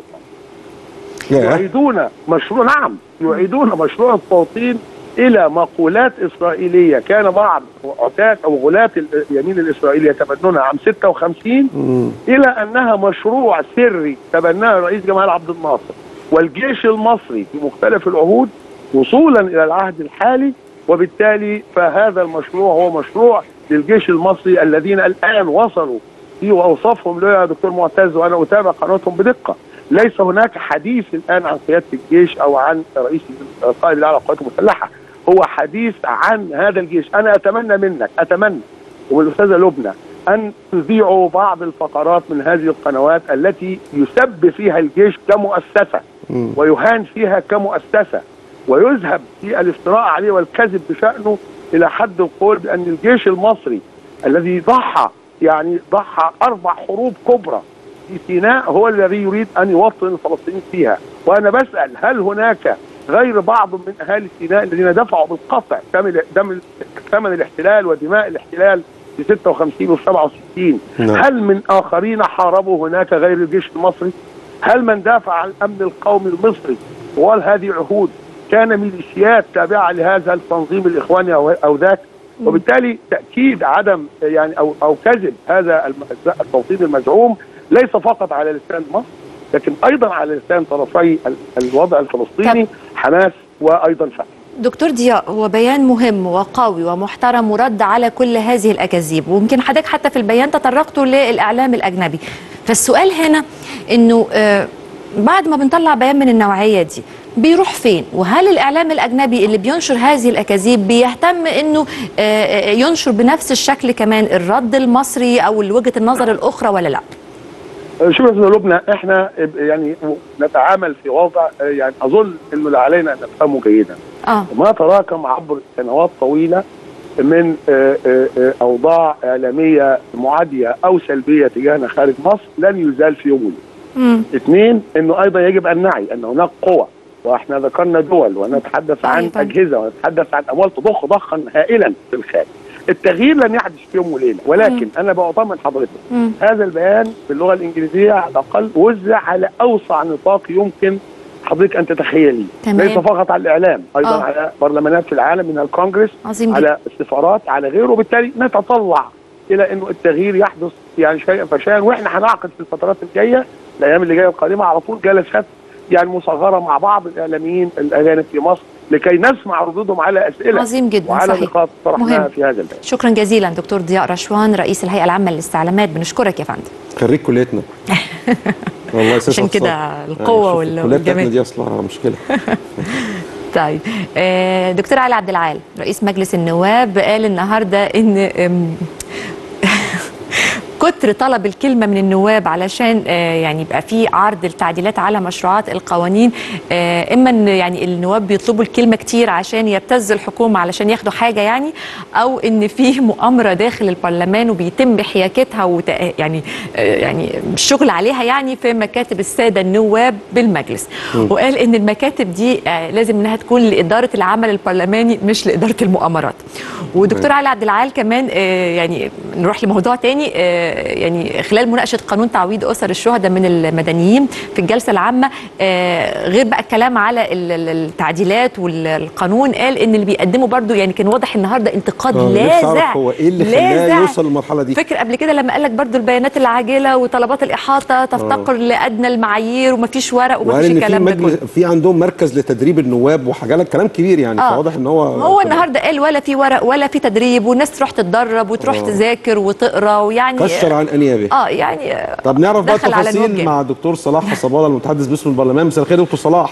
الله ياه. يعيدون مشروع نعم يعيدون مشروع التوطين الى مقولات اسرائيليه كان بعض عتاة او غلاة اليمين الاسرائيلي يتبنونها عام 56 مم. الى انها مشروع سري تبناه الرئيس جمال عبد الناصر والجيش المصري في مختلف العهود وصولا الى العهد الحالي وبالتالي فهذا المشروع هو مشروع للجيش المصري الذين الان وصلوا في واوصافهم له يا دكتور معتز وانا اتابع قناتهم بدقه ليس هناك حديث الان عن قياده الجيش او عن رئيس القائد الاعلى للقوات المسلحه هو حديث عن هذا الجيش انا اتمنى منك اتمنى والاستاذه لبنى ان تذيعوا بعض الفقرات من هذه القنوات التي يسب فيها الجيش كمؤسسه مم. ويهان فيها كمؤسسه ويذهب في الافتراء عليه والكذب بشانه الى حد القول بان الجيش المصري الذي ضحى يعني ضحى اربع حروب كبرى في سيناء هو الذي يريد ان يوطن الفلسطينيين فيها وانا بسال هل هناك غير بعض من اهالي سيناء الذين دفعوا بالقطع ثمن دم ثمن الاحتلال ودماء الاحتلال في 56 و 67 نعم. هل من اخرين حاربوا هناك غير الجيش المصري؟ هل من دافع عن الامن القومي المصري طوال هذه العهود كان ميليشيات تابعه لهذا التنظيم الاخواني او او ذاك؟ وبالتالي تاكيد عدم يعني او او كذب هذا الم- التوطين المزعوم ليس فقط على لسان مصر لكن ايضا على لسان طرفي ال- الوضع الفلسطيني حماس وايضا فتح دكتور ضياء هو بيان مهم وقوي ومحترم ورد على كل هذه الاكاذيب ويمكن حضرتك حتى في البيان تطرقتوا للاعلام الاجنبي فالسؤال هنا انه آه، بعد ما بنطلع بيان من النوعيه دي بيروح فين وهل الاعلام الاجنبي اللي بينشر هذه الاكاذيب بيهتم انه آه، آه، ينشر بنفس الشكل كمان الرد المصري او وجهه النظر الاخرى ولا لا شوف يا استاذ لبنى احنا يعني نتعامل في وضع يعني اظن انه اللي علينا ان نفهمه جيدا اه ما تراكم عبر سنوات طويله من آه، آه، آه، اوضاع اعلاميه معاديه او سلبيه تجاهنا خارج مصر لن يزال في يوم وليلة. امم اثنين انه ايضا يجب ان نعي ان هناك قوى واحنا ذكرنا دول ونتحدث عن أيضاً. اجهزه ونتحدث عن اموال تضخ ضخا هائلا في الخارج. التغيير لن يحدث في يوم وليله ولكن مم. انا بطمن حضرتك مم. هذا البيان باللغه الانجليزيه على الاقل وزع على اوسع نطاق يمكن حضرتك ان تتخيليه تمام. ليس فقط على الاعلام ايضا آه. على برلمانات في العالم من الكونغرس عظيم جدا على السفارات على غيره وبالتالي نتطلع الى انه التغيير يحدث يعني شيئا فشيئا واحنا هنعقد في الفترات الجايه الايام اللي جايه القادمه على طول جلسات يعني مصغره مع بعض الاعلاميين الاجانب في مصر لكي نسمع ردودهم على اسئله عظيم جدا وعلى صحيح نقاط طرحناها مهم. في هذا الباب شكرا جزيلا دكتور ضياء رشوان رئيس الهيئه العامه للاستعلامات بنشكرك يا فندم خريج كليتنا والله أساس عشان أتصال. كده القوة شوف وال- الكلية بتاعتنا والجمال. دي اصلها مشكله طيب آه، دكتور علي عبد العال رئيس مجلس النواب قال النهارده ان أم، كتر طلب الكلمه من النواب علشان آه، يعني يبقى في عرض التعديلات على مشروعات القوانين آه، اما ان يعني النواب بيطلبوا الكلمه كتير عشان يبتزوا الحكومه علشان ياخدوا حاجه يعني او ان في مؤامره داخل البرلمان وبيتم حياكتها وت... يعني آه، يعني الشغل عليها يعني في مكاتب الساده النواب بالمجلس وقال ان المكاتب دي آه، لازم انها تكون لاداره العمل البرلماني مش لاداره المؤامرات ودكتور علي عبد العال كمان آه، يعني نروح لموضوع تاني آه، يعني خلال مناقشه قانون تعويض اسر الشهداء من المدنيين في الجلسه العامه آه، غير بقى الكلام على ال- ال- التعديلات والقانون قال ان اللي بيقدمه برضو يعني كان واضح النهارده انتقاد آه، نفسي لاذع أعرف هو ايه اللي خلاه لاذع. يوصل للمرحله دي فاكر قبل كده لما قال لك برضو البيانات العاجله وطلبات الاحاطه تفتقر لادنى المعايير ومفيش ورق وقال ومفيش ان في الكلام ده مجلس كله في عندهم مركز لتدريب النواب وحاجات كلام كبير يعني آه. فواضح ان هو هو النهارده قال ولا في ورق ولا في تدريب والناس تروح تتدرب وتروح آه. تذاكر وتقرا ويعني كشر عن انيابه اه يعني آه، طب نعرف بقى دخل على التفاصيل الوجه. مع الدكتور صلاح حصباله المتحدث باسم البرلمان مساء الخير يا دكتور صلاح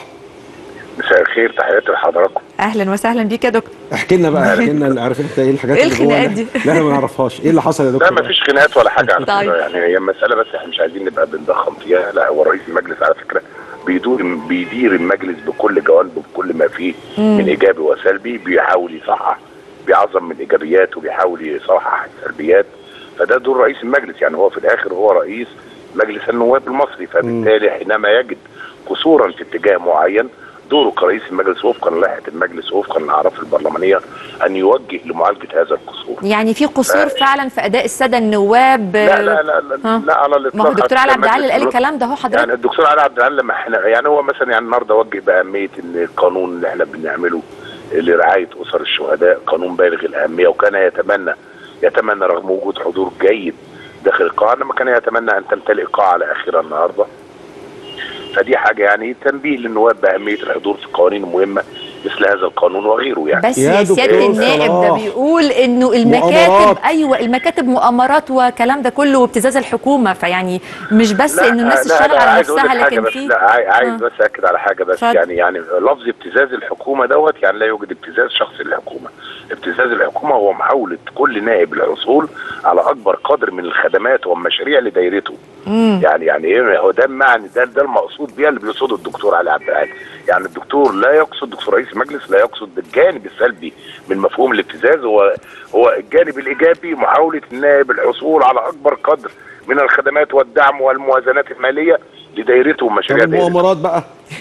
مساء الخير تحياتي لحضراتكم اهلا وسهلا بيك يا دكتور احكي لنا بقى احكي لنا عارف انت ايه الحاجات إيه اللي جوه الخناقات اللي- دي؟ لا احنا ما نعرفهاش ايه اللي حصل يا دكتور لا مفيش خناقات ولا حاجه على طيب. فكره يعني هي مساله بس احنا مش عايزين نبقى بنضخم فيها لا هو رئيس المجلس على فكره بيدور بيدير المجلس بكل جوانبه بكل ما فيه من ايجابي وسلبي بيحاول يصحح بيعظم من ايجابيات وبيحاول يصحح السلبيات فده دور رئيس المجلس يعني هو في الاخر هو رئيس مجلس النواب المصري فبالتالي حينما يجد قصورا في اتجاه معين دوره كرئيس المجلس وفقا للائحه المجلس وفقا للاعراف البرلمانيه ان يوجه لمعالجه هذا القصور يعني في قصور فعلا في اداء الساده النواب لا لا لا لا, ها. لا على الاطلاق ما هو الدكتور علي عبد العال اللي قال مجلس الكلام ده هو يعني حضرتك الدكتور علي عبد العال لما احنا يعني هو مثلا يعني النهارده وجه باهميه ان القانون اللي احنا بنعمله لرعايه اسر الشهداء قانون بالغ الاهميه وكان يتمنى يتمنى رغم وجود حضور جيد داخل القاعه لما كان يتمنى ان تمتلئ القاعه على اخرها النهارده فدي حاجه يعني تنبيه للنواب باهميه الحضور في القوانين المهمه مثل هذا القانون وغيره يعني بس يا يا سياده دكتور النائب ده صلاح. بيقول انه المكاتب مؤامرات. ايوه المكاتب مؤامرات وكلام ده كله وابتزاز الحكومه فيعني مش بس لا، انه الناس لا، تشتغل لا، على عايز أقول نفسها لك حاجة لكن بس في لا عاي- عايز آه. بس اكد على حاجه بس اتفضل. يعني يعني لفظ ابتزاز الحكومه دوت يعني لا يوجد ابتزاز شخصي للحكومه ابتزاز الحكومه هو محاوله كل نائب الحصول على اكبر قدر من الخدمات والمشاريع لدايرته يعني يعني ايه هو ده المعنى ده ده المقصود بيه اللي بيقصده الدكتور علي عبد العال يعني الدكتور لا يقصد دكتور رئيس المجلس لا يقصد الجانب السلبي من مفهوم الابتزاز هو هو الجانب الايجابي محاوله النائب الحصول على اكبر قدر من الخدمات والدعم والموازنات الماليه لدايرته طب ومشاريع دايرته المؤامرات بقى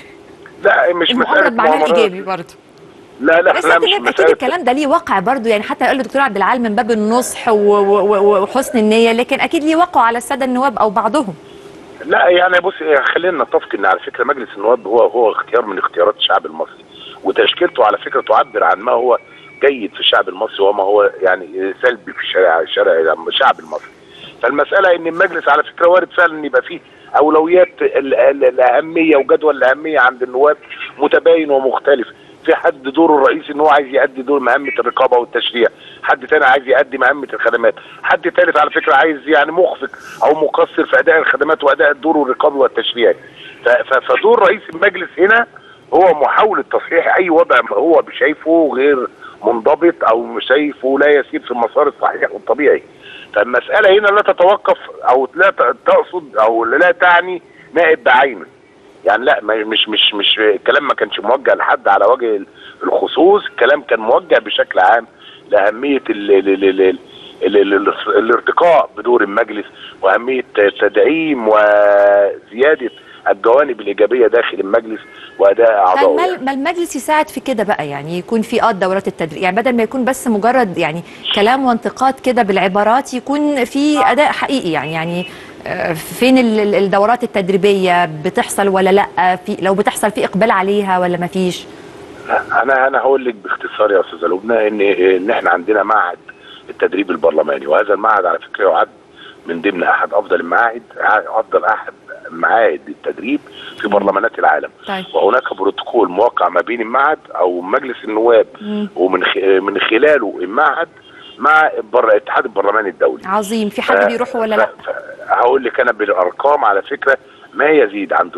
لا مش المؤامره مساله بمعناها مؤامرات. الايجابي برضه لا لا بس لا سياده مش النائب اكيد مساله الكلام ده ليه واقع برضه يعني حتى قال الدكتور عبد العال من باب النصح و- و- و- وحسن النيه لكن اكيد ليه وقع على الساده النواب او بعضهم لا يعني بص خلينا نتفق ان على فكره مجلس النواب هو هو اختيار من اختيارات الشعب المصري وتشكيلته على فكره تعبر عن ما هو جيد في الشعب المصري وما هو يعني سلبي في الشارع الشارع الشعب المصري فالمساله ان المجلس على فكره وارد فعلا ان يبقى فيه اولويات ال- ال- الاهميه وجدول الاهميه عند النواب متباين ومختلف في حد دوره الرئيسي ان هو عايز يؤدي دور مهمه الرقابه والتشريع حد تاني عايز يؤدي مهمه الخدمات حد تالت على فكره عايز يعني مخفق او مقصر في اداء الخدمات واداء الدور الرقابي والتشريعي ف- ف- فدور رئيس المجلس هنا هو محاوله تصحيح اي وضع هو شايفه غير منضبط او شايفه لا يسير في المسار الصحيح والطبيعي فالمساله هنا لا تتوقف او لا ت- تقصد او لا تعني نائب بعينه يعني لا ما- مش مش مش الكلام ما كانش موجه لحد على وجه الخصوص الكلام كان موجه بشكل عام لاهميه ال ال ال ال ال ال ال الارتقاء بدور المجلس واهميه تدعيم وزياده الجوانب الايجابيه داخل المجلس واداء اعضائه طيب ما- ما المجلس يساعد في كده بقى يعني يكون في اه دورات التدريب يعني بدل ما يكون بس مجرد يعني كلام وانتقاد كده بالعبارات يكون في اداء حقيقي يعني يعني آه، فين ال- ال- الدورات التدريبيه بتحصل ولا لا في لو بتحصل في اقبال عليها ولا ما فيش انا انا هقول لك باختصار يا استاذه لبنى ان ان احنا عندنا معهد التدريب البرلماني وهذا المعهد على فكره يعد من ضمن احد افضل المعاهد افضل احد معاهد التدريب في برلمانات العالم طيب. وهناك بروتوكول موقع ما بين المعهد او مجلس النواب ومن خ... من خلاله المعهد مع البر... الاتحاد البرلماني الدولي عظيم في حد بيروح ولا لا هقول لك انا بالارقام على فكره ما يزيد عن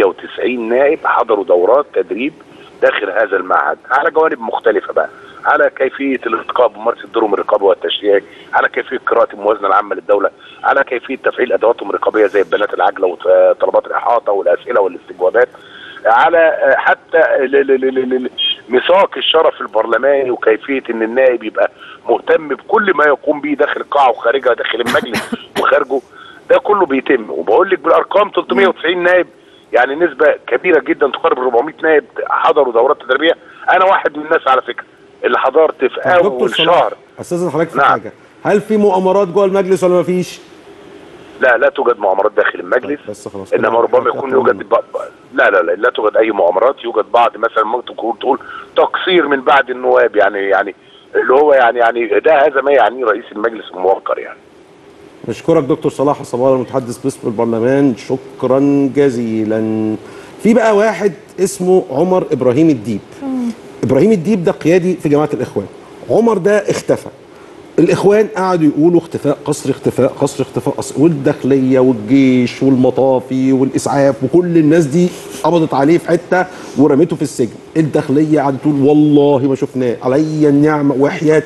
390 نائب حضروا دورات تدريب داخل هذا المعهد على جوانب مختلفه بقى على كيفيه الارتقاء بممارسه دورهم الرقابي والتشريعي، على كيفيه قراءه الموازنه العامه للدوله، على كيفيه تفعيل ادواتهم الرقابيه زي البيانات العاجله وطلبات الاحاطه والاسئله والاستجوابات، على حتى ل- ل- ل- ل- ميثاق الشرف البرلماني وكيفيه ان النائب يبقى مهتم بكل ما يقوم به داخل القاعه وخارجها داخل المجلس وخارجه ده كله بيتم وبقول لك بالارقام 390 نائب يعني نسبه كبيره جدا تقارب 400 نائب حضروا دورات تدريبيه انا واحد من الناس على فكره اللي حضرت في طب دكتور اول صلاح شهر استاذن حضرتك في نعم. حاجه هل في مؤامرات جوه المجلس ولا ما فيش؟ لا لا توجد مؤامرات داخل المجلس بس خلاص انما كده ربما حضرتك يكون هتقول يوجد ب... ب- لا لا لا لا توجد اي مؤامرات يوجد بعض مثلا ممكن تقول تقول تقصير من بعض النواب يعني يعني اللي هو يعني يعني ده هذا ما يعنيه رئيس المجلس الموقر يعني نشكرك دكتور صلاح الصباغ المتحدث باسم البرلمان شكرا جزيلا في بقى واحد اسمه عمر ابراهيم الديب ابراهيم الديب ده قيادي في جماعه الاخوان عمر ده اختفى الاخوان قعدوا يقولوا اختفاء قسري اختفاء قسري اختفاء قسري والداخليه والجيش والمطافي والاسعاف وكل الناس دي قبضت عليه في حته ورميته في السجن الداخليه قعدت تقول والله ما شفناه علي النعمه وحياه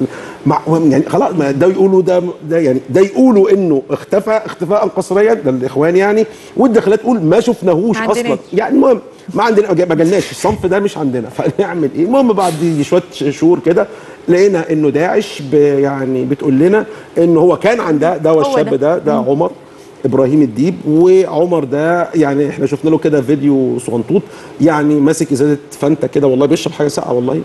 مع يعني خلاص ما ده يقولوا ده ده يعني ده يقولوا انه اختفى اختفاء قسريا ده الاخوان يعني والداخليه تقول ما شفناهوش ما اصلا عندناش. يعني المهم ما عندنا ما جالناش الصنف ده مش عندنا فنعمل ايه المهم بعد شويه شهور كده لقينا انه داعش ب- يعني بتقول لنا ان هو كان عندها ده هو هو الشاب ده. ده ده عمر ابراهيم الديب وعمر ده يعني احنا شفنا له كده فيديو صغنطوط يعني ماسك ازازه فانتا كده والله بيشرب حاجه ساقعه والله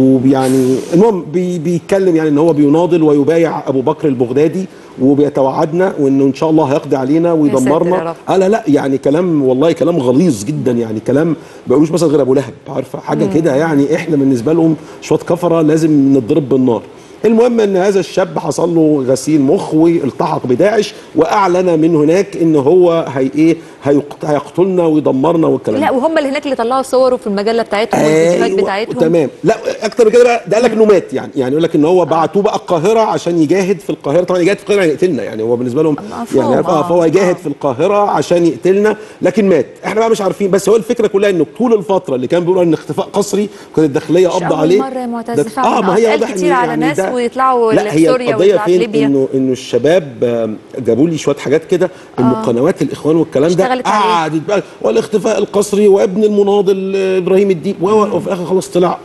ويعني المهم بي بيتكلم يعني ان هو بيناضل ويبايع ابو بكر البغدادي وبيتوعدنا وانه ان شاء الله هيقضي علينا ساتر يا ويدمرنا رب. اه لا لا يعني كلام والله كلام غليظ جدا يعني كلام ما بيقولوش مثلا غير ابو لهب عارفه حاجه كده يعني احنا بالنسبه لهم شويه كفره لازم نضرب بالنار المهم ان هذا الشاب حصل له غسيل مخ والتحق بداعش واعلن من هناك ان هو هي ايه هيقت- هيقتلنا ويدمرنا والكلام لا ده. وهم اللي هناك اللي طلعوا صوره في المجله بتاعتهم والفيديوهات أيوة، بتاعتهم تمام لا اكتر من كده بقى ده قال لك انه مات يعني يعني يقول لك ان هو بعتوه بقى القاهره عشان يجاهد في القاهره طبعا يجاهد في القاهره يعني يقتلنا يعني هو بالنسبه لهم مفهوم، يعني آه، فهو يجاهد آه. في القاهره عشان يقتلنا لكن مات احنا بقى مش عارفين بس هو الفكره كلها انه طول الفتره اللي كان بيقولوا ان اختفاء قسري كانت الداخليه مش قبض أول عليه مرة يا معتز ده- فعلاً. اه ما هي آه، واضح كتير إن على يعني ناس ده- ويطلعوا لا هي لسوريا القضيه ويطلعوا فين ليبيا. انه انه الشباب آم، جابوا لي شويه حاجات كده انه قنوات الاخوان والكلام ده اشتغلت عليه. قعدت بقى والاختفاء القسري وابن المناضل آه، ابراهيم الديب و- و- وفي الاخر خلاص طلع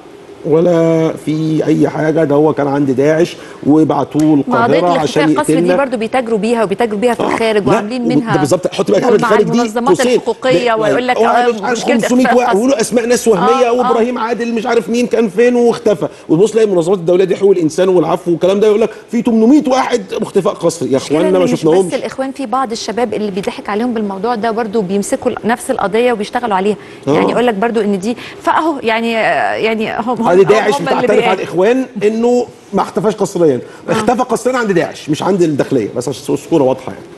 ولا في اي حاجه ده هو كان عند داعش وبعتوه ما القاهره قضيه الاختفاء عشان القسري دي يقتلنا برضو بيتاجروا بيها وبيتاجروا بيها في آه، الخارج لا، وعاملين منها ده بالظبط حط بقى كلمه مع الخارج دي المنظمات قوسين. الحقوقيه لا، ويقول لك هو آه، مش عارف مشكله 500 اختفاء واحد القسري. ويقولوا اسماء ناس وهميه آه، آه. وابراهيم عادل مش عارف مين كان فين واختفى وتبص تلاقي المنظمات الدوليه دي حقوق الانسان والعفو والكلام ده يقول لك في 800 واحد اختفاء قسري يا المشكلة اخوانا إن ما مش شفناهمش بس الاخوان في بعض الشباب اللي بيضحك عليهم بالموضوع ده برضو بيمسكوا نفس القضيه وبيشتغلوا عليها آه. يعني يقول لك برضو ان دي فاهو يعني يعني هم هم هذه داعش هم اللي بتعترف على بيقالوا. الاخوان انه ما اختفاش قسريا اختفى قسريا عند داعش مش عند الداخليه بس عشان الصوره واضحه يعني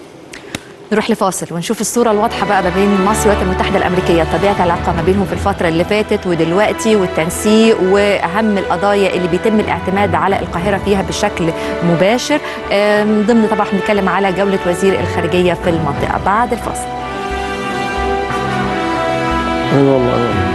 نروح لفاصل ونشوف الصورة الواضحة بقى ما بين مصر والولايات المتحدة الأمريكية طبيعة العلاقة ما بينهم في الفترة اللي فاتت ودلوقتي والتنسيق وأهم القضايا اللي بيتم الاعتماد على القاهرة فيها بشكل مباشر آم، ضمن طبعا بنتكلم على جولة وزير الخارجية في المنطقة بعد الفاصل اي والله أي والله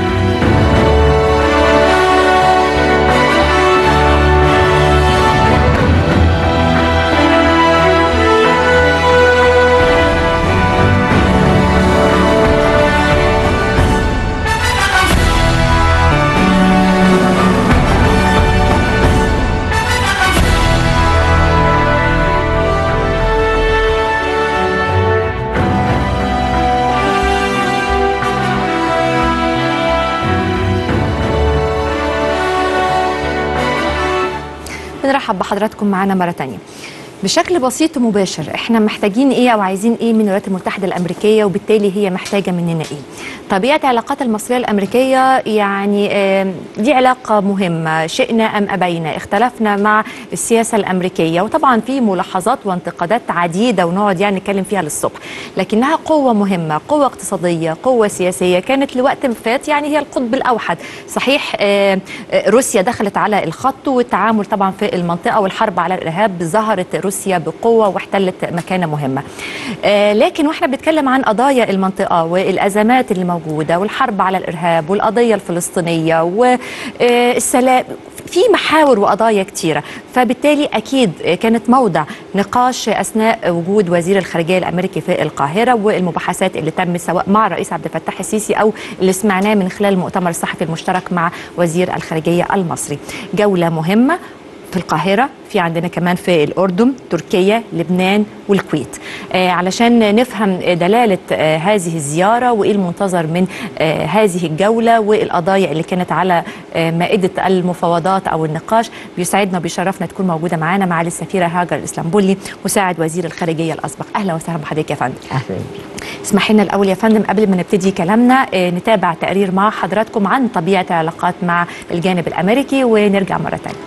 بنرحب بحضراتكم معنا مرة تانية بشكل بسيط ومباشر احنا محتاجين ايه او عايزين ايه من الولايات المتحده الامريكيه وبالتالي هي محتاجه مننا ايه طبيعه العلاقات المصريه الامريكيه يعني آم، دي علاقه مهمه شئنا ام ابينا اختلفنا مع السياسه الامريكيه وطبعا في ملاحظات وانتقادات عديده ونقعد يعني نتكلم فيها للصبح لكنها قوه مهمه قوه اقتصاديه قوه سياسيه كانت لوقت فات يعني هي القطب الاوحد صحيح آه، آه، روسيا دخلت على الخط والتعامل طبعا في المنطقه والحرب على الارهاب ظهرت روسيا بقوه واحتلت مكانه مهمه آه، لكن واحنا بنتكلم عن قضايا المنطقه والازمات اللي موجوده والحرب على الارهاب والقضيه الفلسطينيه والسلام في محاور وقضايا كتيرة فبالتالي أكيد كانت موضع نقاش أثناء وجود وزير الخارجية الأمريكي في القاهرة والمباحثات اللي تمت سواء مع الرئيس عبد الفتاح السيسي أو اللي سمعناه من خلال المؤتمر الصحفي المشترك مع وزير الخارجية المصري جولة مهمة في القاهرة في عندنا كمان في الأردن تركيا لبنان والكويت آه علشان نفهم دلالة آه هذه الزيارة وإيه المنتظر من آه هذه الجولة والقضايا اللي كانت على آه مائدة المفاوضات أو النقاش بيسعدنا وبيشرفنا تكون موجودة معانا معالي السفيرة هاجر الإسلامبولي مساعد وزير الخارجية الأسبق أهلا وسهلا بحضرتك يا فندم اهلا اسمح لنا الأول يا فندم قبل ما نبتدي كلامنا آه نتابع تقرير مع حضراتكم عن طبيعة العلاقات مع الجانب الأمريكي ونرجع مرة تانية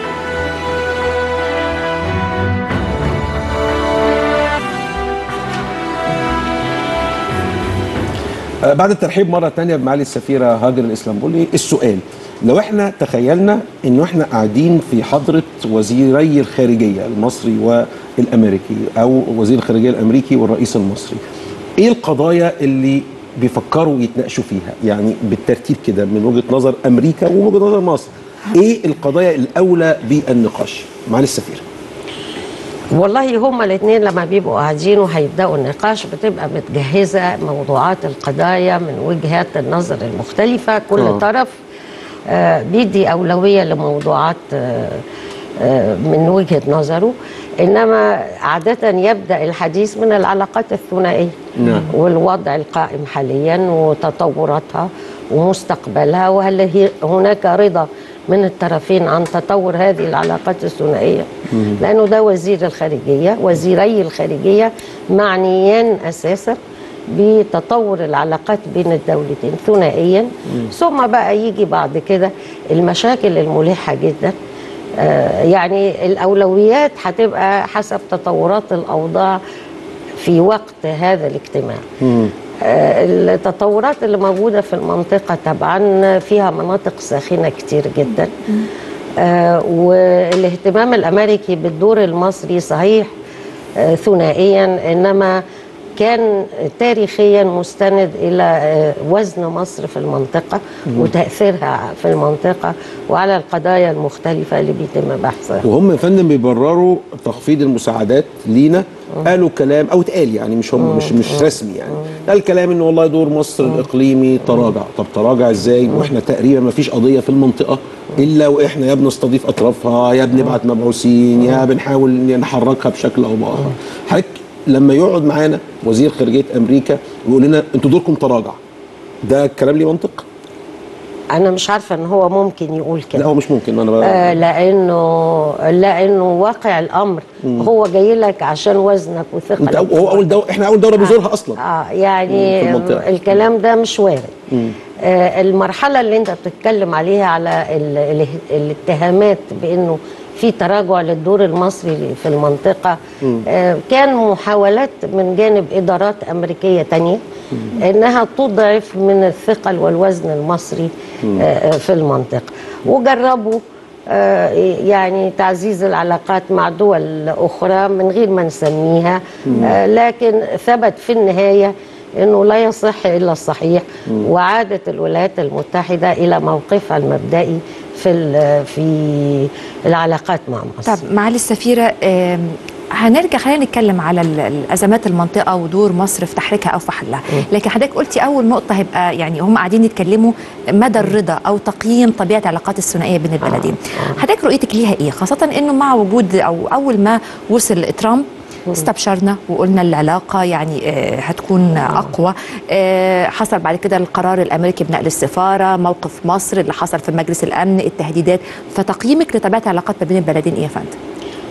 آه، بعد الترحيب مره تانية بمعالي السفيره هاجر الاسلامبولي السؤال لو احنا تخيلنا انه احنا قاعدين في حضره وزيري الخارجيه المصري والامريكي او وزير الخارجيه الامريكي والرئيس المصري ايه القضايا اللي بيفكروا يتناقشوا فيها يعني بالترتيب كده من وجهه نظر امريكا ووجهه نظر مصر ايه القضايا الاولى بالنقاش معالي السفيره والله هما الاثنين لما بيبقوا قاعدين وهيبداوا النقاش بتبقى متجهزه موضوعات القضايا من وجهات النظر المختلفه كل آه. أوه. طرف آه، بيدي اولويه لموضوعات آه، آه، من وجهه نظره انما عاده يبدا الحديث من العلاقات الثنائيه نعم. والوضع القائم حاليا وتطوراتها ومستقبلها وهل هي هناك رضا من الطرفين عن تطور هذه العلاقات الثنائيه لانه ده وزير الخارجيه وزيري الخارجيه معنيان اساسا بتطور العلاقات بين الدولتين ثنائيا ثم بقى يجي بعد كده المشاكل الملحه جدا آه، يعني الاولويات هتبقى حسب تطورات الاوضاع في وقت هذا الاجتماع آه، التطورات اللي موجوده في المنطقه طبعا فيها مناطق ساخنه كتير جدا آه، والاهتمام الامريكي بالدور المصري صحيح آه، ثنائيا انما كان تاريخيا مستند الى آه، وزن مصر في المنطقه وتاثيرها في المنطقه وعلى القضايا المختلفه اللي بيتم بحثها وهم يا فندم بيبرروا تخفيض المساعدات لينا قالوا كلام او اتقال يعني مش هم مش مش رسمي يعني قال كلام ان والله دور مصر الاقليمي تراجع طب تراجع ازاي واحنا تقريبا ما فيش قضيه في المنطقه الا واحنا يا بنستضيف اطرافها يا بنبعت مبعوثين يا بنحاول نحركها بشكل او باخر حضرتك لما يقعد معانا وزير خارجيه امريكا ويقول لنا انتوا دوركم تراجع ده الكلام ليه منطق؟ انا مش عارفه ان هو ممكن يقول كده لا هو مش ممكن انا آه بقى لانه لانه واقع الامر هو جاي لك عشان وزنك وثقلك انت أو- هو اول دولة احنا اول دوله بنزورها اصلا اه يعني في المنطقة. الكلام ده مش وارد آه المرحله اللي انت بتتكلم عليها على ال ال الاتهامات بانه في تراجع للدور المصري في المنطقه آه كان محاولات من جانب ادارات امريكيه تانية انها تضعف من الثقل والوزن المصري آه في المنطقه وجربوا آه، يعني تعزيز العلاقات مع دول أخرى من غير ما نسميها آه، لكن ثبت في النهاية أنه لا يصح إلا الصحيح وعادت الولايات المتحدة إلى موقفها المبدئي في ال- في العلاقات مع مصر طب معالي السفيرة آم، هنرجع خلينا نتكلم على ال- الازمات المنطقه ودور مصر في تحريكها او في حلها لكن حضرتك قلتي اول نقطه هيبقى يعني هم قاعدين يتكلموا مدى الرضا او تقييم طبيعه العلاقات الثنائيه بين البلدين حضرتك رؤيتك ليها ايه خاصه انه مع وجود او اول ما وصل ترامب استبشرنا وقلنا العلاقة يعني آه، هتكون أقوى آه، حصل بعد كده القرار الأمريكي بنقل السفارة موقف مصر اللي حصل في مجلس الأمن التهديدات فتقييمك لطبيعة العلاقات ما بين البلدين إيه يا فندم؟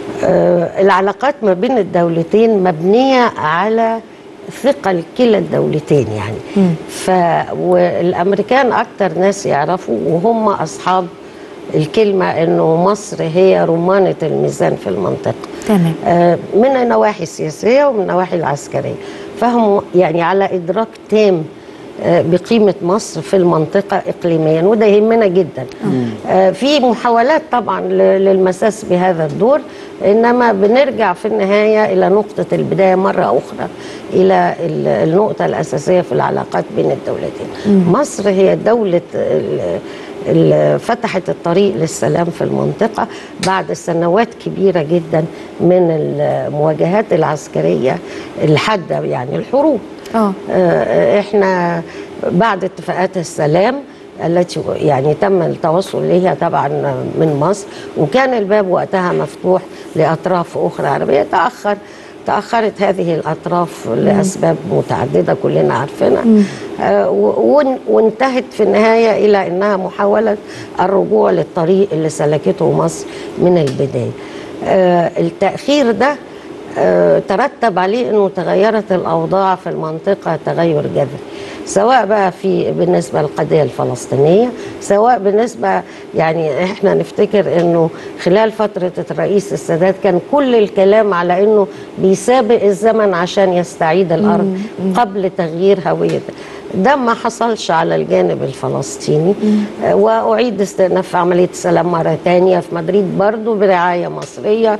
آه، العلاقات ما بين الدولتين مبنية على ثقة كلا الدولتين يعني ف والأمريكان أكتر ناس يعرفوا وهم أصحاب الكلمة أنه مصر هي رمانة الميزان في المنطقة تمام آه، من النواحي السياسية ومن النواحي العسكرية فهم يعني على إدراك تام آه، بقيمة مصر في المنطقة إقليميا وده يهمنا جدا آه، في محاولات طبعا ل- للمساس بهذا الدور إنما بنرجع في النهاية إلى نقطة البداية مرة أخرى إلى ال- النقطة الأساسية في العلاقات بين الدولتين مصر هي دولة ال- اللي فتحت الطريق للسلام في المنطقة بعد سنوات كبيرة جدا من المواجهات العسكرية الحادة يعني الحروب اه آه، احنا بعد اتفاقات السلام التي يعني تم التوصل ليها طبعا من مصر وكان الباب وقتها مفتوح لاطراف اخرى عربيه تاخر تاخرت هذه الاطراف لاسباب متعدده كلنا عارفينها آه، و- ون- وانتهت في النهايه الى انها محاوله الرجوع للطريق اللي سلكته مصر من البدايه آه، التاخير ده آه، ترتب عليه انه تغيرت الاوضاع في المنطقه تغير جذري سواء بقى في بالنسبه للقضيه الفلسطينيه سواء بالنسبه يعني احنا نفتكر انه خلال فتره الرئيس السادات كان كل الكلام على انه بيسابق الزمن عشان يستعيد الارض قبل تغيير هويته ده ما حصلش على الجانب الفلسطيني آه، واعيد استئناف عمليه السلام مره ثانيه في مدريد برضو برعايه مصريه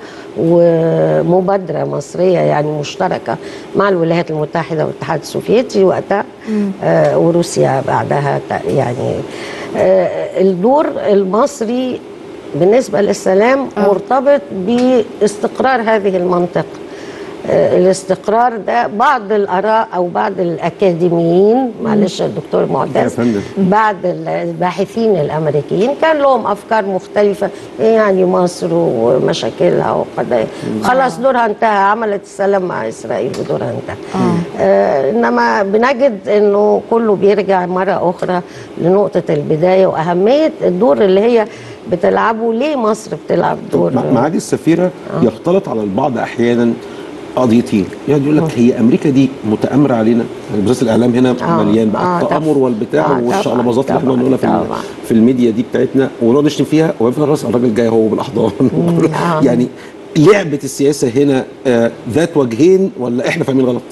ومبادره مصريه يعني مشتركه مع الولايات المتحده والاتحاد السوفيتي وقتها آه، وروسيا بعدها ت- يعني آه، الدور المصري بالنسبه للسلام مرتبط باستقرار هذه المنطقه آه، الاستقرار ده بعض الاراء او بعض الاكاديميين معلش يا دكتور يا معتز فندم. بعض الباحثين الامريكيين كان لهم افكار مختلفه إيه يعني مصر ومشاكلها وقضايا خلاص دورها انتهى عملت السلام مع اسرائيل ودورها انتهى آه انما بنجد انه كله بيرجع مره اخرى لنقطه البدايه واهميه الدور اللي هي بتلعبه ليه مصر بتلعب دور مع- معالي السفيره يختلط على البعض احيانا قضيتين يعني يقول لك هي امريكا دي متامره علينا يعني بس الاعلام هنا آه، مليان بقى آه، التامر طبعاً. والبتاع آه، والشقلباذات اللي احنا طبعاً، بنقولها في ال- طبعاً. في الميديا دي بتاعتنا ونقعد نشتم فيها وفي الراس الراجل جاي هو بالاحضان آه. يعني لعبه السياسه هنا آه، ذات وجهين ولا احنا فاهمين غلط؟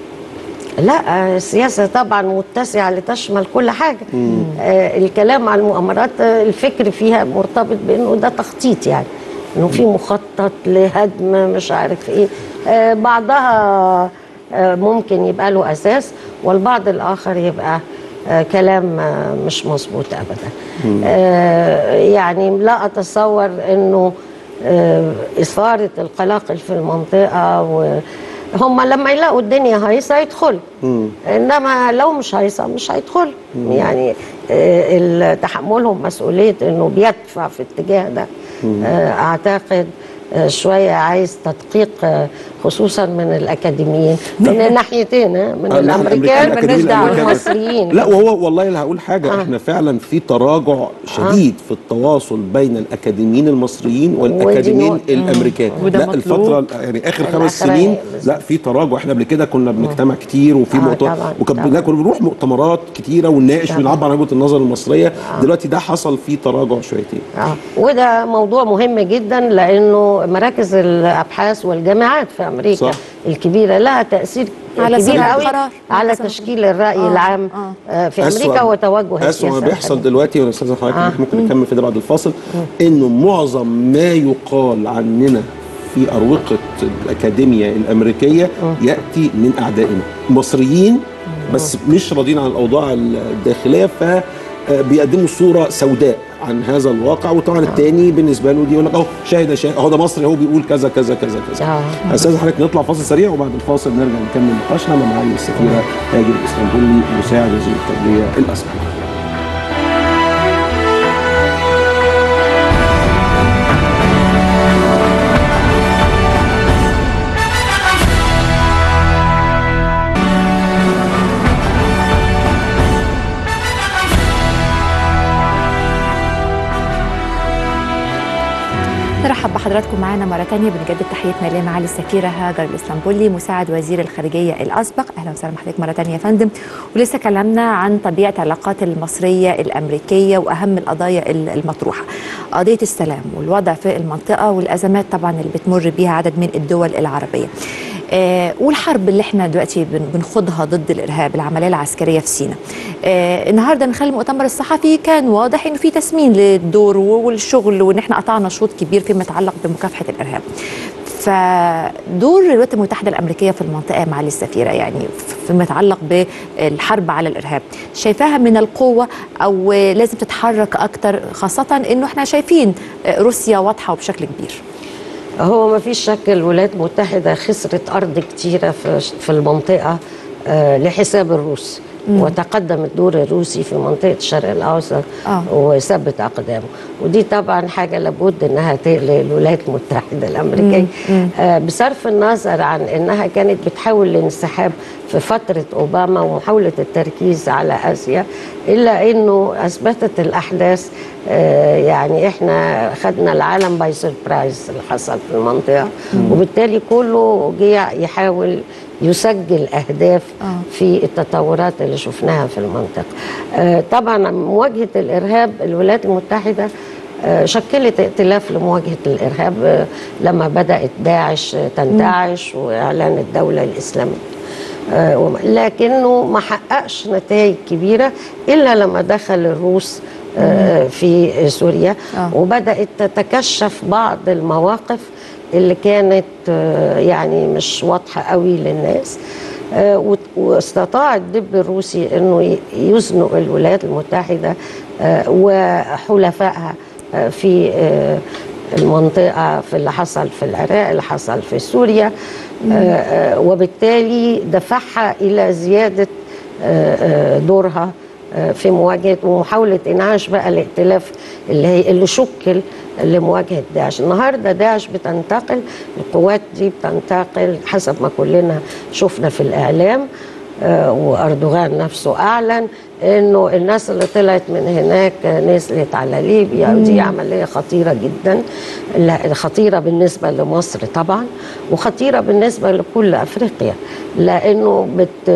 لا السياسة طبعا متسعة لتشمل كل حاجة آه الكلام عن المؤامرات آه، الفكر فيها مرتبط بأنه ده تخطيط يعني أنه في مخطط لهدم مش عارف إيه آه بعضها آه ممكن يبقى له أساس والبعض الآخر يبقى آه كلام آه مش مظبوط أبدا آه يعني لا أتصور أنه آه إثارة القلاقل في المنطقة و هم لما يلاقوا الدنيا هايصه يدخلوا انما لو مش هايصه مش هيدخلوا يعني آه، ال- تحملهم مسؤوليه انه بيدفع في الاتجاه ده آه، اعتقد آه، شويه عايز تدقيق آه، خصوصا من الاكاديميين من الناحيتين آه، من آه، لا، الامريكان الأكاديميين مالناش دعوة. الأمريكان. والمصريين لا وهو والله اللي هقول حاجه آه. احنا فعلا في تراجع شديد في التواصل بين الاكاديميين المصريين والاكاديميين ودي نقطة. الامريكان وده لا مطلوب. الفتره يعني اخر خمس الأخرانية سنين بالظبط. لا في تراجع احنا قبل كده كنا بنجتمع كتير وفي آه، مؤتمر طبعاً، وكنا طبعاً. كنا بنروح مؤتمرات كتيره ونناقش طبعاً. ونعبر عن وجهه النظر المصريه دلوقتي ده حصل فيه تراجع شويتين آه. وده موضوع مهم جدا لانه مراكز الابحاث والجامعات في امريكا صح. صح. الكبيره لها تاثير على كبير صنع قوي القرار. على على صنع تشكيل الراي آه، العام آه. آه. في أسوأ- امريكا وتوجه أسوأ السياسه ما بيحصل الحالية. دلوقتي وانا استاذ حضرتك آه. ممكن نكمل في ده بعد الفاصل انه معظم ما يقال عننا في اروقه الاكاديميه الامريكيه ياتي من اعدائنا مصريين بس مش راضيين عن الاوضاع الداخليه ف بيقدموا صوره سوداء عن هذا الواقع وطبعا التاني بالنسبه له دي يقول لك اهو شاهد شاهد اهو ده مصري اهو بيقول كذا كذا كذا كذا آه. استاذ حضرتك نطلع فاصل سريع وبعد الفاصل نرجع نكمل نقاشنا مع معالي السفيره تاجر الاسطنبولي مساعد وزير التربيه الاسبق نرحب بحضراتكم معانا مرة تانية بنجدد تحياتنا لمعالي السفيرة هاجر الإسطنبولي مساعد وزير الخارجية الأسبق أهلا وسهلا بحضرتك مرة تانية يا فندم ولسه كلامنا عن طبيعة العلاقات المصرية الأمريكية وأهم القضايا المطروحة قضية السلام والوضع في المنطقة والأزمات طبعا اللي بتمر بيها عدد من الدول العربية آه والحرب اللي احنا دلوقتي بن- بنخوضها ضد الارهاب العمليه العسكريه في سيناء آه النهارده من خلال المؤتمر الصحفي كان واضح انه في تسمين للدور والشغل وان احنا قطعنا شوط كبير فيما يتعلق بمكافحه الارهاب فدور الولايات المتحده الامريكيه في المنطقه مع السفيره يعني فيما يتعلق بالحرب على الارهاب شايفاها من القوه او لازم تتحرك اكتر خاصه انه احنا شايفين آه، روسيا واضحه وبشكل كبير هو ما فيش شك الولايات المتحدة خسرت أرض كتيرة في في المنطقة آه، لحساب الروس وتقدم الدور الروسي في منطقة الشرق الأوسط آه. وثبت أقدامه ودي طبعا حاجة لابد أنها تقلق الولايات المتحدة الأمريكية آه، بصرف النظر عن أنها كانت بتحاول الانسحاب في فترة أوباما ومحاولة التركيز على آسيا إلا أنه أثبتت الأحداث آه، يعني إحنا خدنا العالم باي سربرايز اللي حصل في المنطقة وبالتالي كله جه يحاول يسجل أهداف آه. في التطورات اللي شفناها في المنطقة آه، طبعا مواجهة الإرهاب الولايات المتحدة آه، شكلت ائتلاف لمواجهة الإرهاب آه، لما بدأت داعش آه، تنتعش وإعلان الدولة الإسلامية آه، وم- لكنه ما حققش نتائج كبيرة إلا لما دخل الروس آه، في سوريا آه. وبدأت تتكشف بعض المواقف اللي كانت آه، يعني مش واضحة قوي للناس آه، وت- واستطاع الدب الروسي انه ي- يزنق الولايات المتحدة آه، وحلفائها آه، في آه، المنطقة في اللي حصل في العراق اللي حصل في سوريا آه، آه، وبالتالي دفعها إلى زيادة آه، آه، دورها آه، في مواجهة ومحاولة إنعاش بقى الائتلاف اللي هي اللي شكل لمواجهة داعش النهاردة داعش بتنتقل القوات دي بتنتقل حسب ما كلنا شفنا في الإعلام آه، واردوغان نفسه اعلن انه الناس اللي طلعت من هناك آه، نزلت على ليبيا ودي عمليه خطيره جدا لا خطيره بالنسبه لمصر طبعا وخطيره بالنسبه لكل افريقيا لانه بت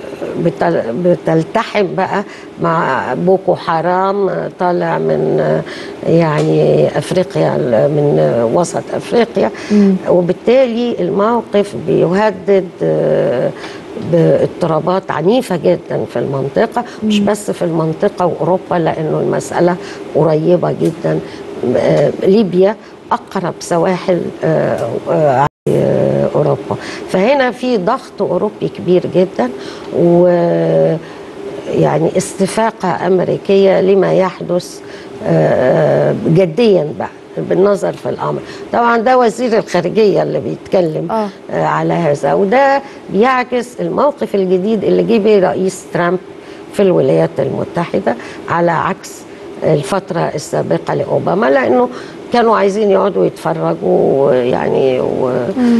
بتل بتلتحم بقى مع بوكو حرام آه، طالع من آه، يعني افريقيا من آه، وسط افريقيا وبالتالي الموقف بيهدد آه، باضطرابات عنيفة جدا في المنطقة مش بس في المنطقة وأوروبا لأنه المسألة قريبة جدا آه، ليبيا أقرب سواحل آه، آه، آه، أوروبا فهنا في ضغط أوروبي كبير جدا و يعني استفاقة أمريكية لما يحدث آه، جديا بقى بالنظر في الامر طبعا ده وزير الخارجيه اللي بيتكلم آه. آه. على هذا وده بيعكس الموقف الجديد اللي جه بيه رئيس ترامب في الولايات المتحده على عكس الفتره السابقه لاوباما لانه كانوا عايزين يقعدوا يتفرجوا يعني و...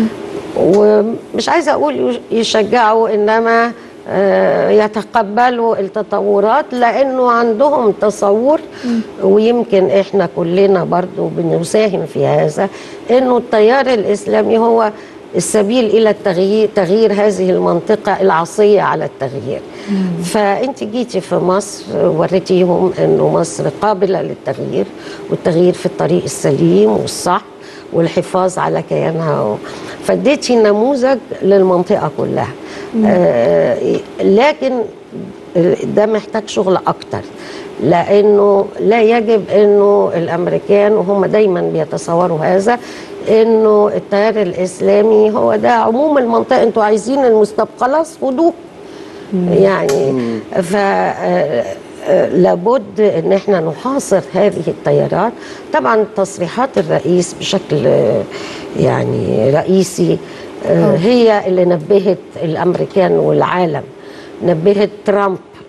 ومش عايزه اقول يشجعوا انما آه، يتقبلوا التطورات لانه عندهم تصور ويمكن احنا كلنا برضو بنساهم في هذا انه التيار الاسلامي هو السبيل الى التغيير تغيير هذه المنطقه العصيه على التغيير فانت جيتي في مصر وريتيهم انه مصر قابله للتغيير والتغيير في الطريق السليم والصح والحفاظ على كيانها فاديتي نموذج للمنطقه كلها آه لكن ده محتاج شغل اكتر لانه لا يجب انه الامريكان وهم دايما بيتصوروا هذا انه التيار الاسلامي هو ده عموم المنطقه انتوا عايزين المستقبل خلاص خدوه يعني ف آه، آه، لابد ان احنا نحاصر هذه التيارات طبعا تصريحات الرئيس بشكل آه، يعني رئيسي آه، هي اللي نبهت الامريكان والعالم نبهت ترامب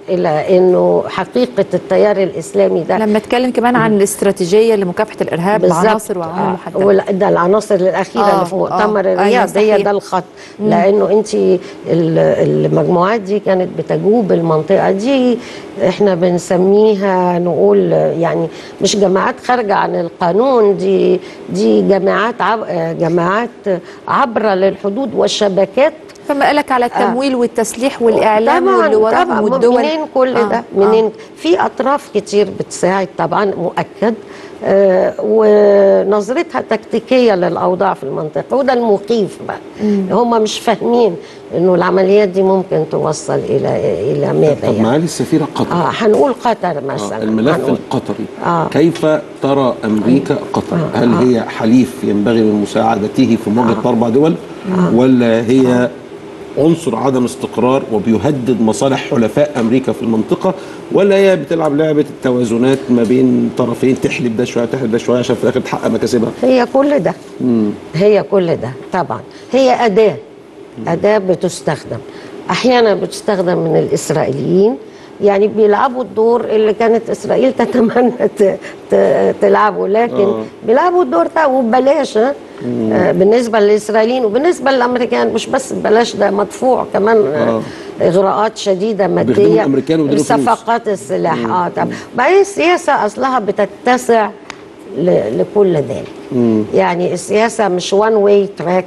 الى انه حقيقه التيار الاسلامي ده لما اتكلم كمان عن الاستراتيجيه لمكافحه الارهاب بالظبط. بعناصر وعوامل آه، محدده ولا- ده العناصر الاخيره آه، اللي في مؤتمر آه، أيوة الرياض هي صحيح. ده الخط لانه انت ال- المجموعات دي كانت بتجوب المنطقه دي احنا بنسميها نقول يعني مش جماعات خارجه عن القانون دي دي جماعات عب جماعات عبره للحدود والشبكات فما قالك على التمويل والتسليح والاعلام واللي وراهم طبعا والدول منين كل آه، ده آه. منين في اطراف كتير بتساعد طبعا مؤكد آه ونظرتها تكتيكيه للاوضاع في المنطقه وده المخيف بقى هم مش فاهمين انه العمليات دي ممكن توصل الى الى ماذا طب يعني معالي السفيره قطر اه هنقول قطر آه، مثلا الملف هنقول. القطري آه. كيف ترى امريكا قطر آه. هل آه. هي حليف ينبغي من مساعدته في مواجهه اربع دول ولا هي عنصر عدم استقرار وبيهدد مصالح حلفاء امريكا في المنطقه ولا هي بتلعب لعبه التوازنات ما بين طرفين تحلب ده شويه تحلب ده شويه عشان في الاخر تحقق مكاسبها هي كل ده هي كل ده طبعا هي أداة أداة بتستخدم أحيانا بتستخدم من الإسرائيليين يعني بيلعبوا الدور اللي كانت إسرائيل تتمنى ت- ت- تلعبه لكن آه. بيلعبوا الدور ده وببلاش ها؟ آه بالنسبة للإسرائيليين وبالنسبة للأمريكان مش بس ببلاش ده مدفوع كمان آه. إغراءات شديدة بيخدموا مادية الأمريكان ويديله فلوس. صفقات السلاح اه طبعا بعدين السياسة أصلها بتتسع ل- لكل ذلك يعني السياسة مش وان واي تراك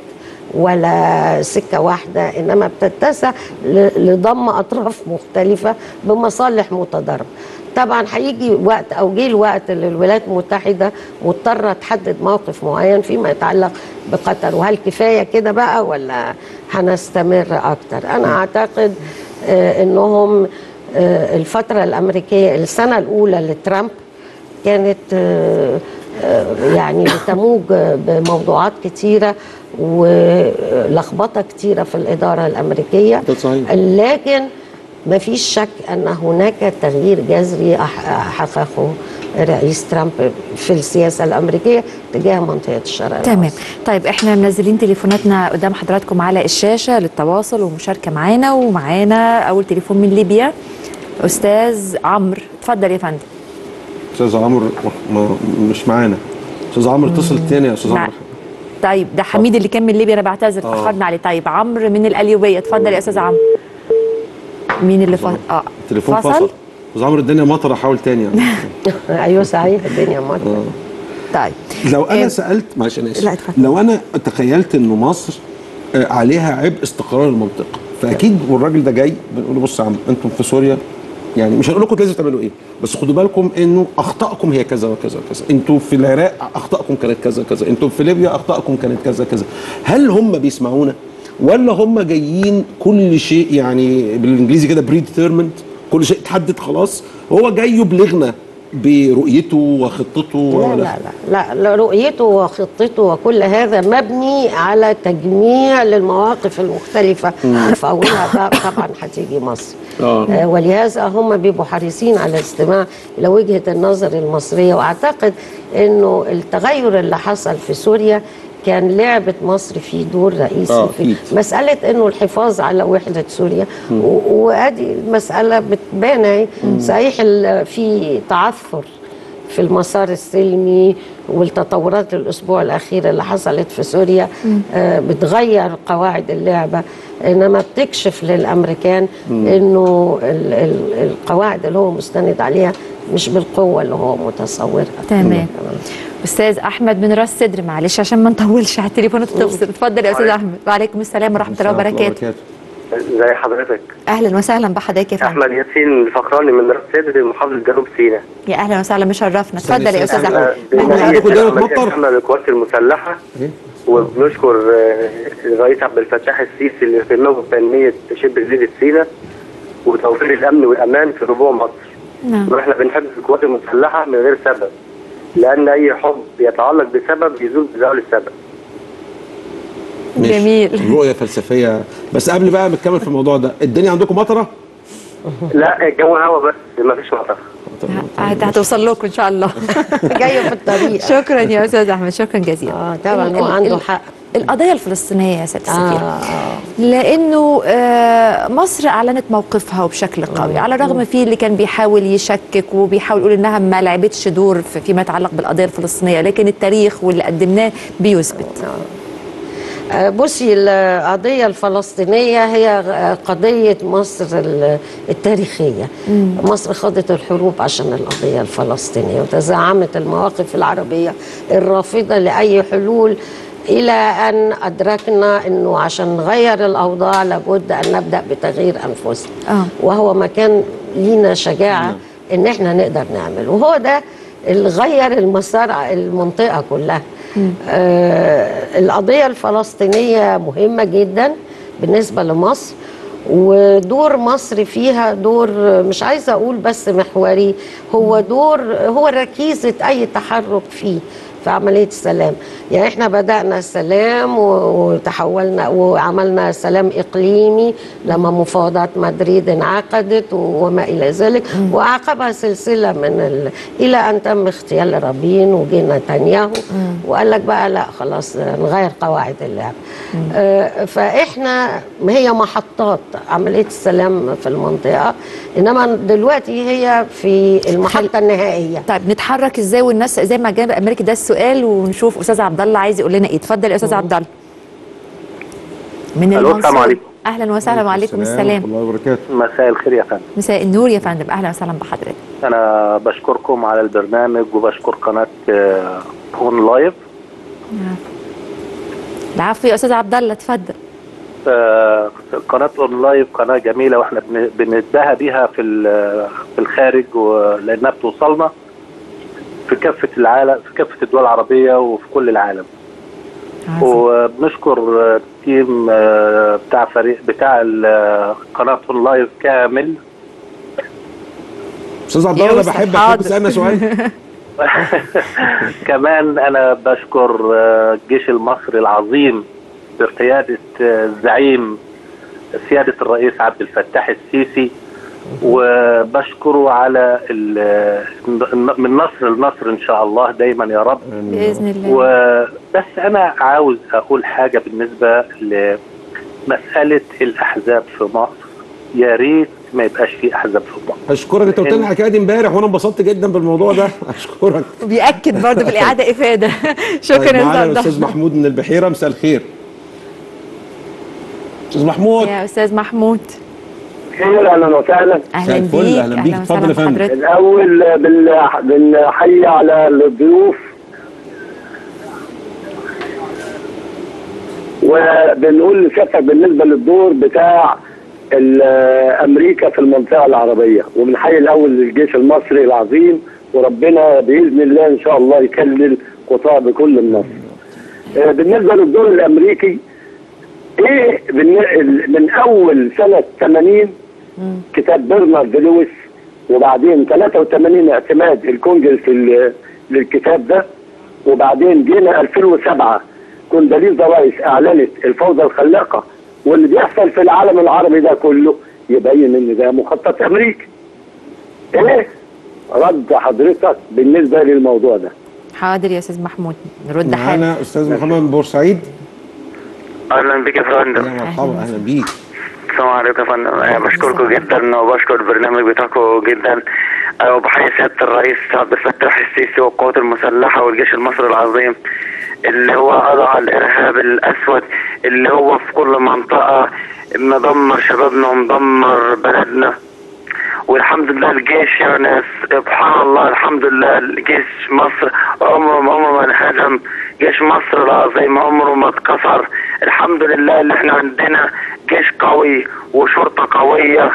ولا سكة واحدة إنما بتتسع ل- لضم أطراف مختلفة بمصالح متضاربة طبعا هيجي وقت او جه الوقت اللي الولايات المتحده مضطره تحدد موقف معين فيما يتعلق بقطر وهل كفايه كده بقى ولا هنستمر اكتر انا اعتقد آه انهم آه الفتره الامريكيه السنه الاولى لترامب كانت آه، آه، يعني بتموج بموضوعات كتيرة ولخبطة كتيرة في الإدارة الأمريكية ده صحيح. لكن ما فيش شك أن هناك تغيير جذري أح- حققه رئيس ترامب في السياسة الأمريكية تجاه منطقة الشرق تمام الأوسط. طيب احنا منزلين تليفوناتنا قدام حضراتكم على الشاشه للتواصل والمشاركه معانا ومعانا اول تليفون من ليبيا استاذ عمرو اتفضل يا فندم استاذ عمرو ما- مش معانا استاذ عمرو اتصل تاني يا استاذ مع- عمرو طيب ده حميد اللي كان من ليبيا انا بعتذر آه. اتاخرنا عليه طيب عمرو من القليوبيه اتفضل يا استاذ عمرو مين اللي فصل اه التليفون فصل استاذ عمرو الدنيا مطره حاول تاني يعني أيوة صحيح الدنيا مرة طيب لو انا إيه. سالت معلش انا اسف لا، اتفضل. لو انا تخيلت انه مصر آه، عليها عبء استقرار المنطقه فاكيد والراجل ده جاي بنقول له بص يا عم انتم في سوريا يعني مش هنقول لكم لازم تعملوا ايه بس خدوا بالكم انه اخطائكم هي كذا وكذا وكذا انتوا في العراق اخطائكم كانت كذا كذا انتوا في ليبيا اخطائكم كانت كذا كذا هل هم بيسمعونا ولا هم جايين كل شيء يعني بالانجليزي كده بري ديترمنت كل شيء اتحدد خلاص هو جاي يبلغنا برؤيته وخطته لا ولا لا لا لا رؤيته وخطته وكل هذا مبني على تجميع للمواقف المختلفة في أولها بقى طبعا هتيجي مصر آه. آه ولهذا هم بيبقوا حريصين على الاستماع إلى وجهة النظر المصرية وأعتقد أنه التغير اللي حصل في سوريا كان لعبة مصر في دور رئيسي آه، في أكيد. مسألة أنه الحفاظ على وحدة سوريا و- وأدي المسألة بتبان أهي. صحيح ال- في تعثر في المسار السلمي والتطورات الاسبوع الاخير اللي حصلت في سوريا آه بتغير قواعد اللعبه انما بتكشف للامريكان انه ال- ال- القواعد اللي هو مستند عليها مش بالقوه اللي هو متصورها تمام استاذ احمد من راس سدر معلش عشان ما نطولش على التليفونات تفصل اتفضل يا استاذ احمد وعليكم السلام ورحمه الله وبركاته ازي حضرتك اهلا وسهلا بحضرتك يا فندم احمد ياسين الفخراني من راس سدر محافظه جنوب سيناء يا اهلا وسهلا مشرفنا اتفضل يا استاذ احنا احمد عندكم دولة بنحيي مطر؟ احنا القوات المسلحه إيه؟ وبنشكر آه، الرئيس عبد الفتاح السيسي اللي قيمه تنميه شبه جزيره سيناء وتوفير الامن والامان في ربوع مصر نعم واحنا بنحب القوات المسلحه من غير سبب لان اي حب يتعلق بسبب يزول بزوال السبب ماشي. جميل. رؤية فلسفية بس قبل بقى ما نتكلم في الموضوع ده الدنيا عندكم مطرة؟ لا الجو هوا بس ما فيش مطر هت- هتوصل لكم ان شاء الله جايه في الطريق شكرا يا استاذ احمد شكرا جزيلا اه طبعا ال- هو ال- عنده ال- حق القضيه الفلسطينيه يا سياده السفير آه. لانه آه، مصر اعلنت موقفها وبشكل قوي على الرغم في اللي كان بيحاول يشكك وبيحاول يقول انها ما لعبتش دور في- فيما يتعلق بالقضيه الفلسطينيه لكن التاريخ واللي قدمناه بيثبت آه، بصي القضية الفلسطينية هي آه، قضية مصر ال- التاريخية مصر خاضت الحروب عشان القضية الفلسطينية وتزعمت المواقف العربية الرافضة لأي حلول إلى أن أدركنا أنه عشان نغير الأوضاع لابد أن نبدأ بتغيير أنفسنا آه. وهو ما كان لينا شجاعة ان احنا نقدر نعمل وهو ده اللي غير المسار المنطقه كلها آه القضيه الفلسطينيه مهمه جدا بالنسبه لمصر ودور مصر فيها دور مش عايزه اقول بس محوري هو دور هو ركيزه اي تحرك فيه في عمليه السلام يعني احنا بدانا السلام و- وتحولنا وعملنا سلام اقليمي لما مفاوضات مدريد انعقدت وما الى ذلك واعقبها سلسله من ال... الى ان تم اغتيال رابين وجه نتنياهو وقال لك بقى لا خلاص نغير قواعد اللعب آه فاحنا هي محطات عمليه السلام في المنطقه انما دلوقتي هي في المحطه النهائيه طيب نتحرك ازاي والناس زي ما الجانب الامريكي ده السؤال ونشوف استاذ عبد الله عايز يقول لنا ايه اتفضل يا استاذ عبد الله من ألو، السلام المنصورة. عليكم. اهلا وسهلا وعليكم ورحمة السلام الله وبركاته مساء الخير يا فندم مساء النور يا فندم اهلا وسهلا بحضرتك انا بشكركم على البرنامج وبشكر قناه آه، هون لايف العفو يا استاذ عبد الله اتفضل آه، قناه اون لايف قناه جميله واحنا بن- بنتباهى بيها في ال- في الخارج و- لانها بتوصلنا في كافه العالم في كافه الدول العربيه وفي كل العالم عظيم. وبنشكر آه، التيم آه، بتاع فريق بتاع ال- قناه اون لايف كامل استاذ عبد الله انا يوسف، بحبك حاضر. تسالنا سؤال كمان انا بشكر آه، الجيش المصري العظيم بقياده آه، الزعيم سياده الرئيس عبد الفتاح السيسي وبشكره على ال- من نصر لنصر ان شاء الله دايما يا رب باذن الله وبس انا عاوز اقول حاجه بالنسبه لمساله الاحزاب في مصر يا ريت ما يبقاش في احزاب في مصر اشكرك انت قلت لنا الحكايه دي امبارح وانا انبسطت جدا بالموضوع ده اشكرك وبيأكد برضه بالاعاده افاده شكرا طيب، يا معانا استاذ الاستاذ عبد الله محمود من البحيره مساء الخير استاذ محمود يا استاذ محمود خير اهلا وسهلا اهلا الفل، بيك أهلا بيك. اتفضل يا فندم. بحضرتك الاول بال- بنحيي على الضيوف وبنقول لسيادتك بالنسبه للدور بتاع ال- امريكا في المنطقه العربيه وبنحيي الاول للجيش المصري العظيم وربنا باذن الله ان شاء الله يكلل قطاع بكل النصر. آه، بالنسبه للدور الامريكي ايه بالن- من اول سنه 80 كتاب برنارد لويس وبعدين 83 اعتماد الكونجرس ال- للكتاب ده وبعدين جينا 2007 كونداليزا رايس اعلنت الفوضى الخلاقه واللي بيحصل في العالم العربي ده كله يبين ان ده مخطط امريكي. ايه؟ رد حضرتك بالنسبه للموضوع ده. حاضر يا استاذ محمود نرد حالا معانا استاذ محمد من بورسعيد اهلا بك يا يا فندم مرحبا اهلا بيك السلام عليكم يا فندم أنا بشكركم جدا وبشكر البرنامج بتاعكم جدا أه، وبحيي سياده الرئيس عبد الفتاح السيسي والقوات المسلحه والجيش المصري العظيم اللي هو قضى على الارهاب الاسود اللي هو في كل منطقه مدمر شبابنا ومدمر بلدنا والحمد لله الجيش يعني سبحان الله الحمد لله الجيش مصر عمره ما عمره ما انهزم جيش مصر العظيم عمره ما اتكسر الحمد لله اللي احنا عندنا جيش قوي وشرطة قوية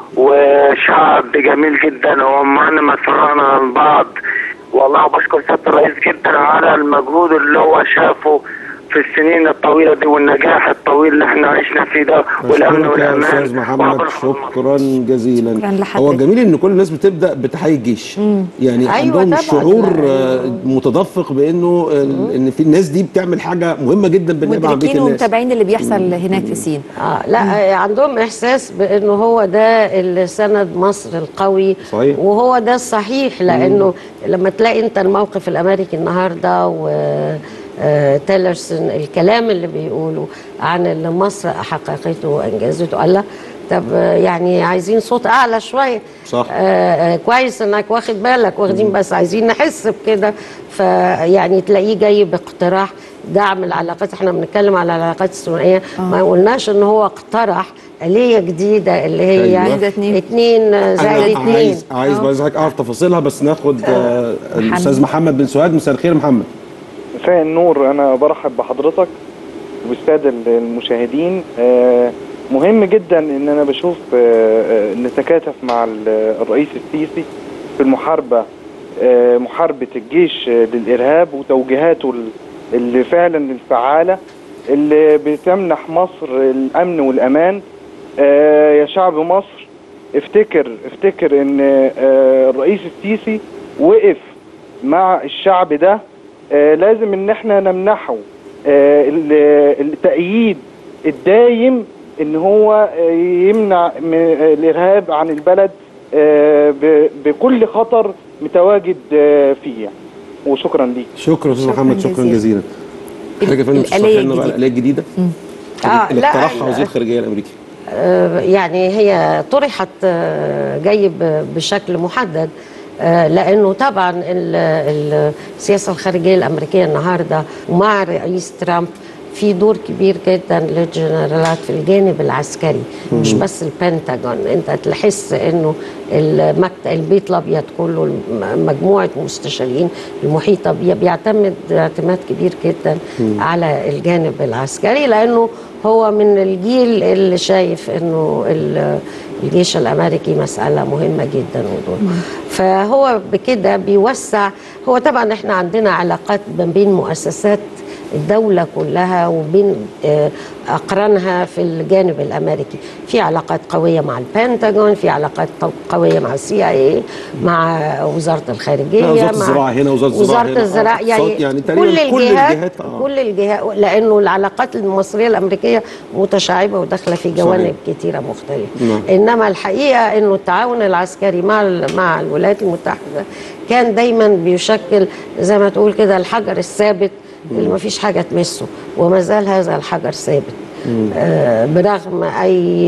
وشعب جميل جدا ومعنا ما تفرقنا عن بعض والله بشكر سيادة الرئيس جدا على المجهود اللي هو شافه في السنين الطويلة دي والنجاح الطويل اللي احنا عشنا فيه ده والأمن اشكرك يا والأمان استاذ محمد وعبر- شكرا جزيلا شكراً لحضرتك. هو الجميل ان كل الناس بتبدا بتحيي الجيش يعني أيوة عندهم طبعاً. شعور أيوة. آه، متدفق بانه ال- ان في الناس دي بتعمل حاجه مهمه جدا بالنسبه عن بيت مدركين الناس ومتابعين اللي بيحصل هناك في سين آه لا آه، عندهم احساس بانه هو ده اللي سند مصر القوي صحيح. وهو ده الصحيح لانه لما تلاقي انت الموقف الامريكي النهارده و آه، تيلرسون الكلام اللي بيقوله عن اللي مصر حققته وانجزته قال لا طب آه، يعني عايزين صوت اعلى شويه صح. آه آه، كويس انك واخد بالك واخدين بس عايزين نحس بكده فيعني تلاقيه جاي باقتراح دعم العلاقات احنا بنتكلم على العلاقات الثنائيه ما قلناش ان هو اقترح آلية جديدة اللي هي أيوة. ده اتنين. اتنين زائد انا اتنين عايز عايز آه. بس حضرتك اعرف تفاصيلها بس ناخد آه، الاستاذ محمد بن سوهاج مساء الخير يا محمد مساء النور انا برحب بحضرتك والساده المشاهدين آه، مهم جدا ان انا بشوف آه، آه، نتكاتف مع ال- الرئيس السيسي في المحاربه آه، محاربه الجيش آه، للارهاب وتوجيهاته ال- اللي فعلا الفعاله اللي بتمنح مصر الامن والامان آه، يا شعب مصر افتكر افتكر ان آه، الرئيس السيسي وقف مع الشعب ده آه، لازم ان احنا نمنحه آه، ال- التأييد الدايم ان هو آه، يمنع م- آه، الارهاب عن البلد آه، ب- بكل خطر متواجد آه، فيه يعني. وشكرا ليك شكرا استاذ شكراً محمد شكرا جزيلاً. جزيلا حاجه يا فندم الآلية تشرحي لنا بقى الجديدة. الاليه الجديده آه، اللي لا، اقترحها لا. وزير الخارجيه الامريكي آه، يعني هي طرحت آه، جاي ب- بشكل محدد آه، لانه طبعا ال- ال- السياسه الخارجيه الامريكيه النهارده ومع الرئيس ترامب في دور كبير جدا للجنرالات في الجانب العسكري مش بس البنتاجون انت تحس انه المكتب البيت الابيض كله الم- مجموعه مستشارين المحيطه بيه بيعتمد اعتماد كبير جدا على الجانب العسكري لانه هو من الجيل اللي شايف انه ال- الجيش الامريكي مساله مهمه جدا ودور فهو بكده بيوسع هو طبعا احنا عندنا علاقات ما بين مؤسسات الدولة كلها وبين آه، أقرانها في الجانب الأمريكي في علاقات قوية مع البنتاجون في علاقات قو- قوية مع السي اي مع وزارة الخارجية لا، وزارة مع الزراعة هنا، وزارة الزراعة وزارة هنا، آه، الزراعة يعني, اقتصاد، يعني تقريباً كل كل الجهات الجهات، آه. كل الجهات لأنه العلاقات المصرية الأمريكية متشعبة وداخلة في جوانب كثيرة مختلفة نعم. انما الحقيقه انه التعاون العسكري مع ال- مع الولايات المتحده كان دايما بيشكل زي ما تقول كده الحجر الثابت اللي ما فيش حاجه تمسه وما زال هذا الحجر ثابت آه برغم اي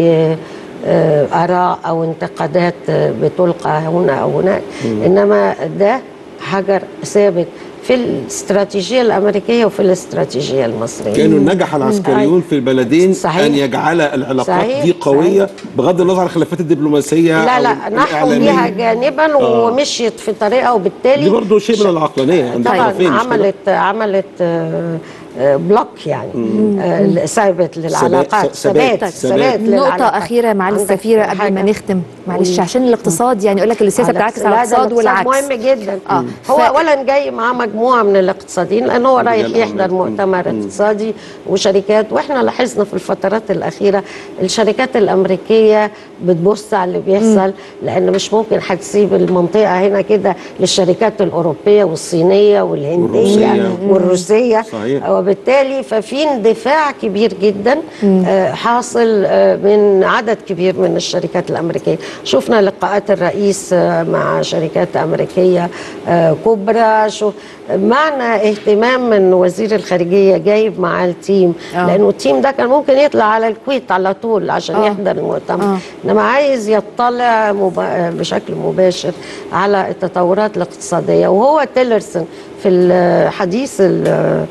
آه اراء او انتقادات آه، بتلقى هنا او هناك انما ده حجر ثابت في الاستراتيجيه الامريكيه وفي الاستراتيجيه المصريه كانوا نجح العسكريون في البلدين صحيح. ان يجعل العلاقات صحيح، دي قويه صحيح. بغض النظر عن الخلافات الدبلوماسيه لا أو لا نحوا الإعلامية. بيها جانبا آه. ومشيت في طريقه وبالتالي دي برضه شيء من العقلانيه عند طبعا الطرفين مش كده؟ عملت عملت آه، آه، بلوك يعني آه، ثابت للعلاقات ثبات- ثبات ثبات. ثبات نقطة للعلاقات. أخيرة مع عندك السفيرة قبل حاجة؟ ما نختم معلش قولي. عشان الاقتصاد يعني يقول لك السياسة على- بتعكس لا، على ده الاقتصاد والعكس مهم جدا آه. آه. هو ف- اولا جاي معاه مجموعه من الاقتصاديين لان هو رايح رجال يحضر أعمال. مؤتمر اقتصادي وشركات واحنا لاحظنا في الفترات الاخيره الشركات الامريكيه بتبص على اللي بيحصل لان مش ممكن هتسيب المنطقه هنا كده للشركات الاوروبيه والصينيه والهنديه والروسية. والروسيه صحيح. وبالتالي ففي اندفاع كبير جدا آه، حاصل آه، من عدد كبير من الشركات الامريكيه شفنا لقاءات الرئيس آه، مع شركات امريكيه آه، كبرى شوف معنى اهتمام من وزير الخارجيه جايب معاه التيم آه. لانه التيم ده كان ممكن يطلع على الكويت على طول عشان آه. يحضر المؤتمر آه. انما عايز يطلع مب- بشكل مباشر على التطورات الاقتصاديه وهو تيلرسون في الحديث ال-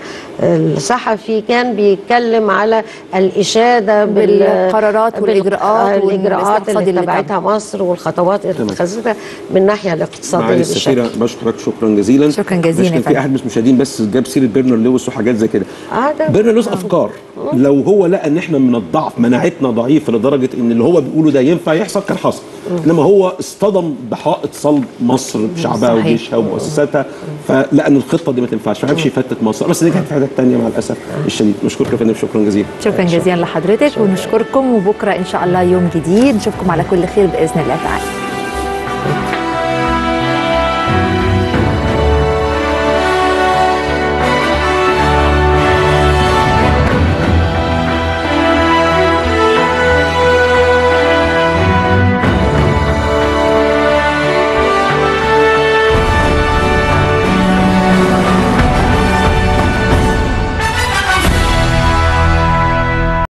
الصحفي كان بيتكلم على الاشاده بال- بالقرارات بال- والإجراءات آه، والإصلاح الاجراءات الاقتصادي اللي اللي اتبعتها مصر والخطوات اللي اتخذتها من الناحيه الاقتصاديه معالي بشكل السفيره بشكرك شكرا جزيلا شكراً جزيلاً مش يا كان في فندم. احد من المشاهدين بس جاب سيره بيرنر لويس وحاجات زي كده آه، ده- بيرنر لويس افكار لو هو لقى ان احنا من الضعف مناعتنا ضعيفه لدرجه ان اللي هو بيقوله ده ينفع يحصل كان حصل انما هو اصطدم بحائط صلب مصر بشعبها صحيح. وجيشها ومؤسساتها فلقى ان الخطه دي ما تنفعش ما عرفش يفتت مصر بس نجحت في حاجات ثانيه مع الاسف الشديد نشكرك يا فندم شكرا جزيلا شكرا جزيلا لحضرتك ونشكركم وبكرة إن شاء الله يوم جديد نشوفكم على كل خير بإذن الله تعالى